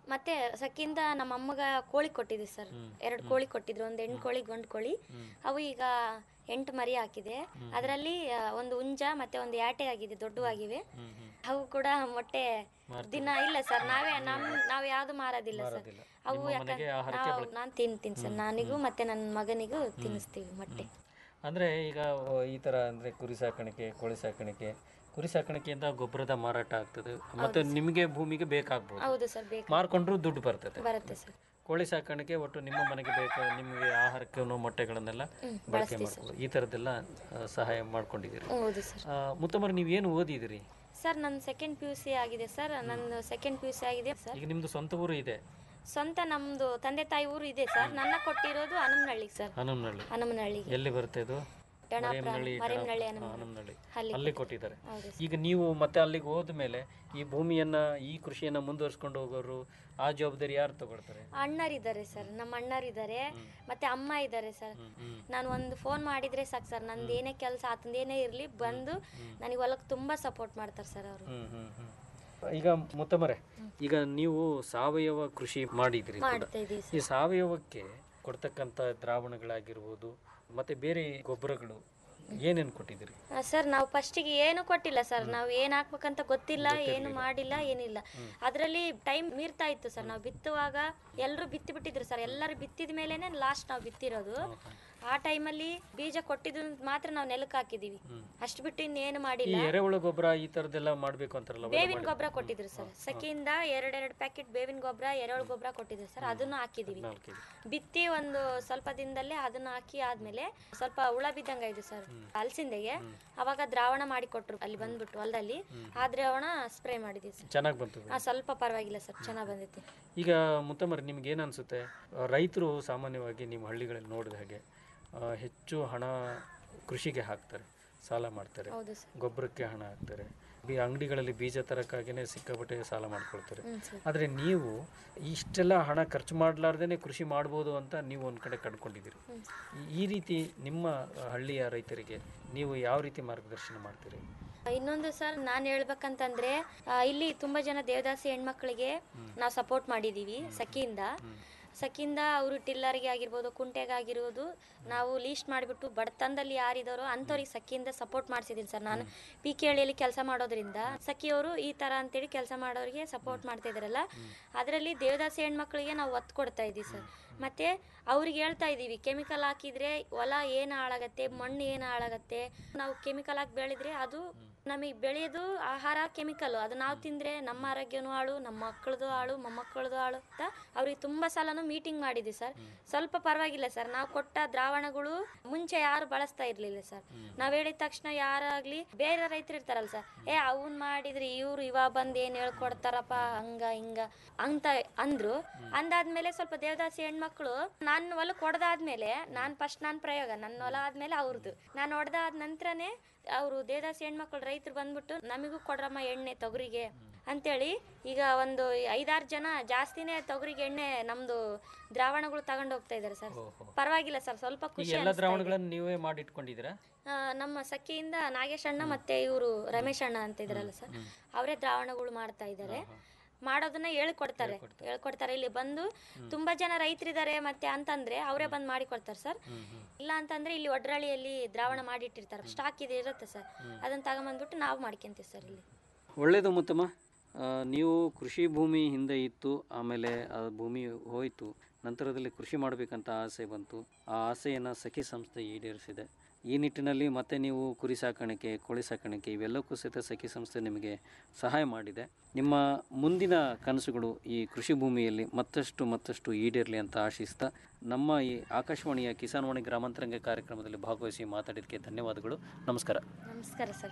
ಮತ್ತೆ ಸಕ್ಕಿಂದ ನಮ್ಮ ಅಮ್ಮಗ ಕೋಳಿ ಕೊಟ್ಟಿದ್ದೆ ಸರ್ ಎರಡು ಕೋಳಿ ಕೊಟ್ಟಿದ್ರು ಒಂದು ಹೆಣ್ಣು ಕೋಳಿ ಗಂಡು ಕೋಳಿ ಅವು ಈಗ ಎಂಟು ಮರಿ ಹಾಕಿದೆ ಅದರಲ್ಲಿ ಒಂದು ಹುಂಜ ಮತ್ತೆ ಒಂದು ಯಾಟೆ ಆಗಿದೆ ದೊಡ್ಡವಾಗಿವೆ ಅವು ಕೂಡ ಮೊಟ್ಟೆ ದಿನ ಇಲ್ಲ ಸರ್ ನಾವೇ ನಮ್ ನಾವ್ ಯಾವ್ದು ಮಾರೋದಿಲ್ಲ ಸರ್ ಮಾರೋದಿಲ್ಲ. ಅವು ನಿಮ್ಮ ಯಾಕಂದ್ರೆ ಮನೆಗೆ ಆಹಾರಕ್ಕೆ ನಾವು- ನಾನ್ ತಿಂತೀನಿ ಸರ್ ನನಗೂ ಮತ್ತೆ ನನ್ನ ಮಗನಿಗೂ ತಿನ್ನಿಸ್ತೀವಿ ಮೊಟ್ಟೆ ಅಂದರೆ ಈಗ ಓ, ಈ ಥರ ಅಂದರೆ ಕುರಿ ಸಾಕಾಣಿಕೆ ಕೋಳಿ ಸಾಕಾಣಿಕೆ ಕುರಿ ಸಾಕಾಣಿಕೆಯಿಂದ ಗೊಬ್ಬರದ ಮಾರಾಟ ಆಗ್ತದೆ ಮತ್ತು ನಿಮಗೆ ಭೂಮಿಗೆ ಬೇಕಾಗ್ಬೋದು ಹೌದು ಸರ್ ಬೇಕು ಮಾರ್ಕೊಂಡ್ರು ದುಡ್ಡು ಬರ್ತದೆ ಬರುತ್ತೆ ಸರ್ ಕೋಳಿ ಸಾಕಾಣಿಕೆ ಒಟ್ಟು ನಿಮ್ಮ ಮನೆಗೆ ಬೇಕು ನಿಮಗೆ ಆಹಾರಕ್ಕೆ ಮೊಟ್ಟೆಗಳನ್ನೆಲ್ಲ ಬಳಕೆ ಮಾಡ್ಬೋದು ಈ ಥರದ್ದೆಲ್ಲ ಆ, ಸಹಾಯ ಮಾಡ್ಕೊಂಡಿದ್ದೀರಿ ಹೌದು ಸರ್ ಆ, ಮುತ್ತಮ್ಮರು ನೀವೇನು ಓದಿದಿರಿ ಸರ್ ನನ್ನ ಸೆಕೆಂಡ್ ಪಿ ಯು ಸಿ ಆಗಿದೆ ಸರ್ ನಂದು ಸೆಕೆಂಡ್ ಪಿ ಯು ಸಿ ಆಗಿದೆ ಸರ್ ಈಗ ನಿಮ್ಮದು ಸ್ವಂತ ಊರು ಇದೆ ಸ್ವಂತ ನಮ್ದು ತಂದೆ ತಾಯಿ ಊರು ಇದೆ ಸರ್ ನನ್ನ ಕೊಟ್ಟಿರೋದು ಹನುಮನಹಳ್ಳಿ ಸರ್ ಹನುಮನಹಳ್ಳಿ ಹನುಮನಹಳ್ಳಿಗೆ ಎಲ್ಲಿ ಬರುತ್ತೆ ಇದು ಡಣಾಪುರ, ಮರಿಯಮ್ನಹಳ್ಳಿ ಮರಿಯಮ್ನಹಳ್ಳಿ ಡಣ- ಹನುಮನಹಳ್ಳಿ. ಹನುಮನಹಳ್ಳಿ ಅಲ್ಲಿ ಅಲ್ಲಿ ಕೊಟ್ಟಿದ್ದಾರೆ ಹೌದು ಈಗ ನೀವು ಮತ್ತೆ ಅಲ್ಲಿಗೆ ಹೋದ್ಮೇಲೆ ಈ ಭೂಮಿಯನ್ನ ಈ ಕೃಷಿಯನ್ನ ಮುಂದುವರ್ಸ್ಕೊಂಡು ಹೋಗೋರು ಆ ಜವಾಬ್ದಾರಿ ಯಾರು ತಗೊಳ್ತಾರೆ ಅಣ್ಣರಿದ್ದಾರೆ ಸರ್ ನಮ್ಮ ಅಣ್ಣರಿದ್ದಾರೆ ಮತ್ತೆ ಅಮ್ಮ ಇದ್ದಾರೆ ಸರ್ ನಾನು ಒಂದು ಫೋನ್ ಮಾಡಿದ್ರೆ ಸಾಕು ಸರ್ ನಂದು ಏನೇ ಕೆಲಸ ಆತಂದೇನೇ ಇರಲಿ ಬಂದು ನನಗೆ ಹೊಲಕ್ಕೆ ತುಂಬ ಸಪೋರ್ಟ್ ಮಾಡ್ತಾರೆ ಸರ್ ಅವರು ಹ್ಮ್ ಹ್ಮ್ ಹ್ಮ್ ಈಗ ಮುತ್ತಮರೆ ಈಗ ನೀವು ಸಾವಯವ ಕೃಷಿ ಮಾಡಿದ್ರಿ ಕೂಡ. ಮಾಡ್ತಾ ಇದೀವಿ ಈ ಸಾವಯವಕ್ಕೆ ಕೊಡ್ತಕ್ಕಂಥ ದ್ರಾವಣಗಳಾಗಿರ್ಬೋದು ಮತ್ತೆ ಬೇರೆ ಗೊಬ್ಬರಗಳು ಏನೇನು ಕೊಟ್ಟಿದ್ದೀರಿ ಸರ್ ನಾವು ಫಸ್ಟಿಗೆ ಏನು ಕೊಟ್ಟಿಲ್ಲ ಸರ್ ನಾವು ಏನ್ ಹಾಕ್ಬೇಕಂತ ಗೊತ್ತಿಲ್ಲ ಏನು ಮಾಡಿಲ್ಲ ಏನಿಲ್ಲ ಅದರಲ್ಲಿ ಟೈಮ್ ಮೀರ್ತಾ ಇತ್ತು ಸರ್ ನಾವು ಬಿತ್ತುವಾಗ ಎಲ್ಲರೂ ಬಿತ್ತಿ ಬಿಟ್ಟಿದ್ರು ಸರ್ ಎಲ್ಲರೂ ಬಿತ್ತಿದ ಮೇಲೆನೆ ಲಾಸ್ಟ್ ನಾವು ಬಿತ್ತಿರೋದು ಆ ಟೈಮಲ್ಲಿ ಬೀಜ ಕೊಟ್ಟಿದ್ದು ಮಾತ್ರ ನಾವು ನೆಲಕ್ಕೆ ಹಾಕಿದೀವಿ ಅಷ್ಟು ಬಿಟ್ಟು ಇನ್ನೇನು ಈ ಮಾಡಿಲ್ಲ ಎರೆಹುಳ ಗೊಬ್ಬರ ಈ ಥರದ್ದೆಲ್ಲ ಮಾಡಬೇಕು ಅಂತಾರಲ್ಲ ಅವೆಲ್ಲ ಬೇವಿನ ಮಾಡಿ- ಗೊಬ್ಬರ ಕೊಟ್ಟಿದ್ರು ಸರ್ ಸಖಿಯಿಂದ ಎರಡೆರಡು ಪ್ಯಾಕೆಟ್ ಬೇವಿನ ಗೊಬ್ಬರ ಎರೆಹುಳು ಗೊಬ್ಬರ ಕೊಟ್ಟಿದ್ರು ಸರ್ ಅದನ್ನು ಹಾಕಿದೀವಿ ನಾಲ್ಕು ಕೆಜಿ. ಬಿತ್ತಿ ಒಂದು ಸ್ವಲ್ಪ ದಿನದಲ್ಲೇ ಅದನ್ನ ಹಾಕಿ ಆದ್ಮೇಲೆ ಸ್ವಲ್ಪ ಹುಳ ಬಿದ್ದಂಗ ಇದು ಸರ್ ಹಲಸಿಂದೆಗೆ ಅವಾಗ ದ್ರಾವಣ ಮಾಡಿ ಕೊಟ್ರು ಅಲ್ಲಿ ಬಂದ್ಬಿಟ್ಟು ಹೊಲದಲ್ಲಿ ಆ ದ್ರಾವಣ ಸ್ಪ್ರೇ ಮಾಡಿದ್ವಿ ಸರ್ ಚೆನ್ನಾಗಿ ಬಂತು ಆ ಸ್ವಲ್ಪ ಪರವಾಗಿಲ್ಲ ಸರ್ ಚೆನ್ನಾಗಿ ಬಂದೈತೆ ಈಗ ಮುತ್ತಮರಿ ನಿಮ್ಗೆ ಏನು ಅನಿಸುತ್ತೆ ರೈತರು ಸಾಮಾನ್ಯವಾಗಿ ನಿಮ್ಮ ಹಳ್ಳಿಗಳಲ್ಲಿ ನೋಡಿದ ಹಾಗೆ ಆ, ಹೆಚ್ಚು ಹಣ ಕೃಷಿಗೆ ಹಾಕ್ತಾರೆ ಸಾಲ ಮಾಡ್ತಾರೆ ಹೌದು ಸರ್ ಗೊಬ್ಬರಕ್ಕೆ ಹಣ ಹಾಕ್ತಾರೆ ಈ ಅಂಗಡಿಗಳಲ್ಲಿ ಬೀಜ ತರಕ್ಕಾಗಿನೇ ಸಿಕ್ಕಾಪಟ್ಟೆ ಸಾಲ ಮಾಡ್ಕೊಳ್ತಾರೆ ಹ್ಮ್ ಸರ್ ಆದರೆ ನೀವು ಇಷ್ಟೆಲ್ಲ ಹಣ ಖರ್ಚು ಮಾಡಲಾರ್ದೇ ಕೃಷಿ ಮಾಡ್ಬೋದು ಅಂತ ನೀವು ಒಂದು ಕಡೆ ಕಂಡುಕೊಂಡಿದ್ದೀರಿ ಈ- ಈ ರೀತಿ ನಿಮ್ಮ ಹಳ್ಳಿಯ ರೈತರಿಗೆ ನೀವು ಯಾವ ರೀತಿ ಮಾರ್ಗದರ್ಶನ ಮಾಡ್ತೀರಿ ಇನ್ನೊಂದು ಸರ್ ನಾನು ಹೇಳ್ಬೇಕಂತಂದ್ರೆ ಆ, ಇಲ್ಲಿ ತುಂಬಾ ಜನ ದೇವದಾಸಿ ಹೆಣ್ಮಕ್ಳಿಗೆ ನಾವು ಸಪೋರ್ಟ್ ಮಾಡಿದೀವಿ ಸಖಿಯಿಂದ ಸಖಿಯಿಂದ ಅವರು ಟಿಲ್ಲರ್ಗೆ ಆಗಿರ್ಬೋದು ಕುಂಟೆಗೆ ಆಗಿರ್ಬೋದು ನಾವು ಲೀಸ್ಟ್ ಮಾಡಿಬಿಟ್ಟು ಬಡತನದಲ್ಲಿ ಯಾರಿದಾರೋ ಅಂಥವ್ರಿಗೆ ಸಖಿಯಿಂದ ಸಪೋರ್ಟ್ ಮಾಡಿಸಿದ್ದೀನಿ ಸರ್ ನಾನು ಪಿ ಕೆ ಹಳ್ಳಿಯಲ್ಲಿ ಕೆಲಸ ಮಾಡೋದ್ರಿಂದ ಸಖಿಯವರು ಈ ಥರ ಅಂತೇಳಿ ಕೆಲಸ ಮಾಡೋರಿಗೆ ಸಪೋರ್ಟ್ ಮಾಡ್ತಾ ಇದ್ದಾರಲ್ಲ ಅದರಲ್ಲಿ ದೇವದಾಸಿ ಹೆಣ್ಮಕ್ಳಿಗೆ ನಾವು ಒತ್ತು ಕೊಡ್ತಾ ಇದ್ದೀವಿ ಸರ್ ಮತ್ತೆ ಅವ್ರಿಗೆ ಹೇಳ್ತಾ ಇದ್ದೀವಿ ಕೆಮಿಕಲ್ ಹಾಕಿದ್ರೆ ಹೊಲ ಏನು ಹಾಳಾಗತ್ತೆ ಮಣ್ಣು ಏನು ಹಾಳಾಗತ್ತೆ ನಾವು ಕೆಮಿಕಲ್ ಹಾಕಿ ಬೆಳೆದ್ರೆ ಅದು ನಮಗೆ ಬೆಳೆಯೋದು ಆಹಾರ ಕೆಮಿಕಲ್ ಅದು ನಾವು ತಿಂದ್ರೆ ನಮ್ಮ ಆರೋಗ್ಯನೂ ಹಾಳು ನಮ್ಮ ಮಕ್ಕಳದು ಹಾಳು ಮೊಮ್ಮಕ್ಕಳದು ಹಾಳು ಅಂತ ಅವ್ರಿಗೆ ತುಂಬಾ ಸಲನು ಮೀಟಿಂಗ್ ಮಾಡಿದ್ವಿ ಸರ್ ಸ್ವಲ್ಪ ಪರವಾಗಿಲ್ಲ ಸರ್ ನಾವು ಕೊಟ್ಟ ದ್ರಾವಣಗಳು ಮುಂಚೆ ಯಾರು ಬಳಸ್ತಾ ಇರ್ಲಿಲ್ಲ ಸರ್ ನಾವ್ ಹೇಳಿದ ತಕ್ಷಣ ಯಾರಾಗ್ಲಿ ಬೇರೆ ರೈತರು ಇರ್ತಾರಲ್ಲ ಸರ್ ಏ ಅವನ್ ಮಾಡಿದ್ರೆ ಇವ್ರು ಇವಾಗ ಬಂದ್ ಏನ್ ಹೇಳ್ಕೊಡ್ತಾರಪ್ಪ ಹಂಗ ಹಿಂಗ ಅಂತ ಅಂದ್ರು ಅಂದಾದ್ಮೇಲೆ ಸ್ವಲ್ಪ ದೇವದಾಸಿ ಹೆಣ್ಮಕ್ಳು ನಾನು ಹೊಲಕ್ಕೆ ಹೊಡೆದಾದ್ಮೇಲೆ ನಾನ್ ಫಸ್ಟ್ ನಾನ್ ಪ್ರಯೋಗ ನನ್ನ ಹೊಲ ಆದ್ಮೇಲೆ ಅವ್ರದ್ದು ನಾನು ಹೊಡೆದಾದ ನಂತರನೇ ಅವರು ದೇವದಾಸಿ ಹೆಣ್ಮಕ್ಳು ರೈತರು ಬಂದ್ಬಿಟ್ಟು ನಮಗೂ ಕೊಡ್ರಮ್ಮ ಎಣ್ಣೆ ತೊಗರಿಗೆ ಅಂತೇಳಿ ಈಗ ಒಂದು ಐದಾರು ಜನ ಜಾಸ್ತಿನೇ ತೊಗರಿಗೆ ಎಣ್ಣೆ ನಮ್ದು ದ್ರಾವಣಗಳು ತಗೊಂಡು ಹೋಗ್ತಾ ಇದಾರೆ ಸರ್ ಪರವಾಗಿಲ್ಲ ಸರ್ ಸ್ವಲ್ಪ ಈ ಖುಷಿ ಎಲ್ಲ ಅನಿಸ್ತಾ ಇದೆ. ದ್ರಾವಣಗಳನ್ನು ನೀವೇ ಮಾಡಿಟ್ಕೊಂಡಿದ್ದೀರಾ ಆ, ನಮ್ಮ ಸಖಿಯಿಂದ ನಾಗೇಶ್ ಅಣ್ಣ ಮತ್ತೆ ಇವರು ರಮೇಶ್ ಅಣ್ಣ ಅಂತ ಇದ್ರಲ್ಲ ಸರ್ ಅವರೇ ದ್ರಾವಣಗಳು ಮಾಡ್ತಾ ಇದ್ದಾರೆ ಮಾಡೋದನ್ನ ಹೇಳ್ಕೊಡ್ತಾರೆ ಹೇಳ್ಕೊಡ್ತಾರೆ ಇಲ್ಲಿ ಬಂದು ತುಂಬಾ ಜನ ರೈತರಿದ್ದಾರೆ ಮತ್ತೆ ಅಂತಂದ್ರೆ ಅವರೇ ಬಂದು ಮಾಡಿ ಕೊಡ್ತಾರೆ ಸರ್ ಇಲ್ಲ ಅಂತಂದ್ರೆ ಇಲ್ಲಿ ಒಡ್ರಳ್ಳಿಯಲ್ಲಿ ದ್ರಾವಣ ಮಾಡಿಟ್ಟಿರ್ತಾರೆ ಸ್ಟಾಕ್ ಇದೆ ಇರುತ್ತೆ ಸರ್ ಅದನ್ನ ತಗೊಂಬಂದ್ಬಿಟ್ಟು ನಾವು ಮಾಡ್ಕೊಂತೀವಿ ಸರ್ ಇಲ್ಲಿ ಒಳ್ಳೆಯದು ಮುತ್ತಮ್ಮ ಆ, ನೀವು ಕೃಷಿ ಭೂಮಿ ಹಿಂದೆ ಇತ್ತು ಆಮೇಲೆ ಆ ಭೂಮಿ ಹೋಯಿತು ನಂತರದಲ್ಲಿ ಕೃಷಿ ಮಾಡಬೇಕಂತ ಆಸೆ ಬಂತು ಆ ಆಸೆಯನ್ನು ಸಖಿ ಸಂಸ್ಥೆ ಈಡೇರಿಸಿದೆ ಈ ನಿಟ್ಟಿನಲ್ಲಿ ಮತ್ತೆ ನೀವು ಕುರಿ ಸಾಕಾಣಿಕೆ ಕೋಳಿ ಸಾಕಾಣಿಕೆ ಇವೆಲ್ಲಕ್ಕೂ ಸಹಿತ ಸಖಿ ಸಂಸ್ಥೆ ನಿಮಗೆ ಸಹಾಯ ಮಾಡಿದೆ ನಿಮ್ಮ ಮುಂದಿನ ಕನಸುಗಳು ಈ ಕೃಷಿ ಭೂಮಿಯಲ್ಲಿ ಮತ್ತಷ್ಟು ಮತ್ತಷ್ಟು ಈಡೇರಲಿ ಅಂತ ಆಶಿಸ್ತಾ ನಮ್ಮ ಈ ಆಕಾಶವಾಣಿಯ ಕಿಸಾನ್ವಾಣಿ ಗ್ರಾಮಾಂತರಂಗ ಕಾರ್ಯಕ್ರಮದಲ್ಲಿ ಭಾಗವಹಿಸಿ ಮಾತಾಡಿದ್ದಕ್ಕೆ ಧನ್ಯವಾದಗಳು ನಮಸ್ಕಾರ ನಮಸ್ಕಾರ ಸರ್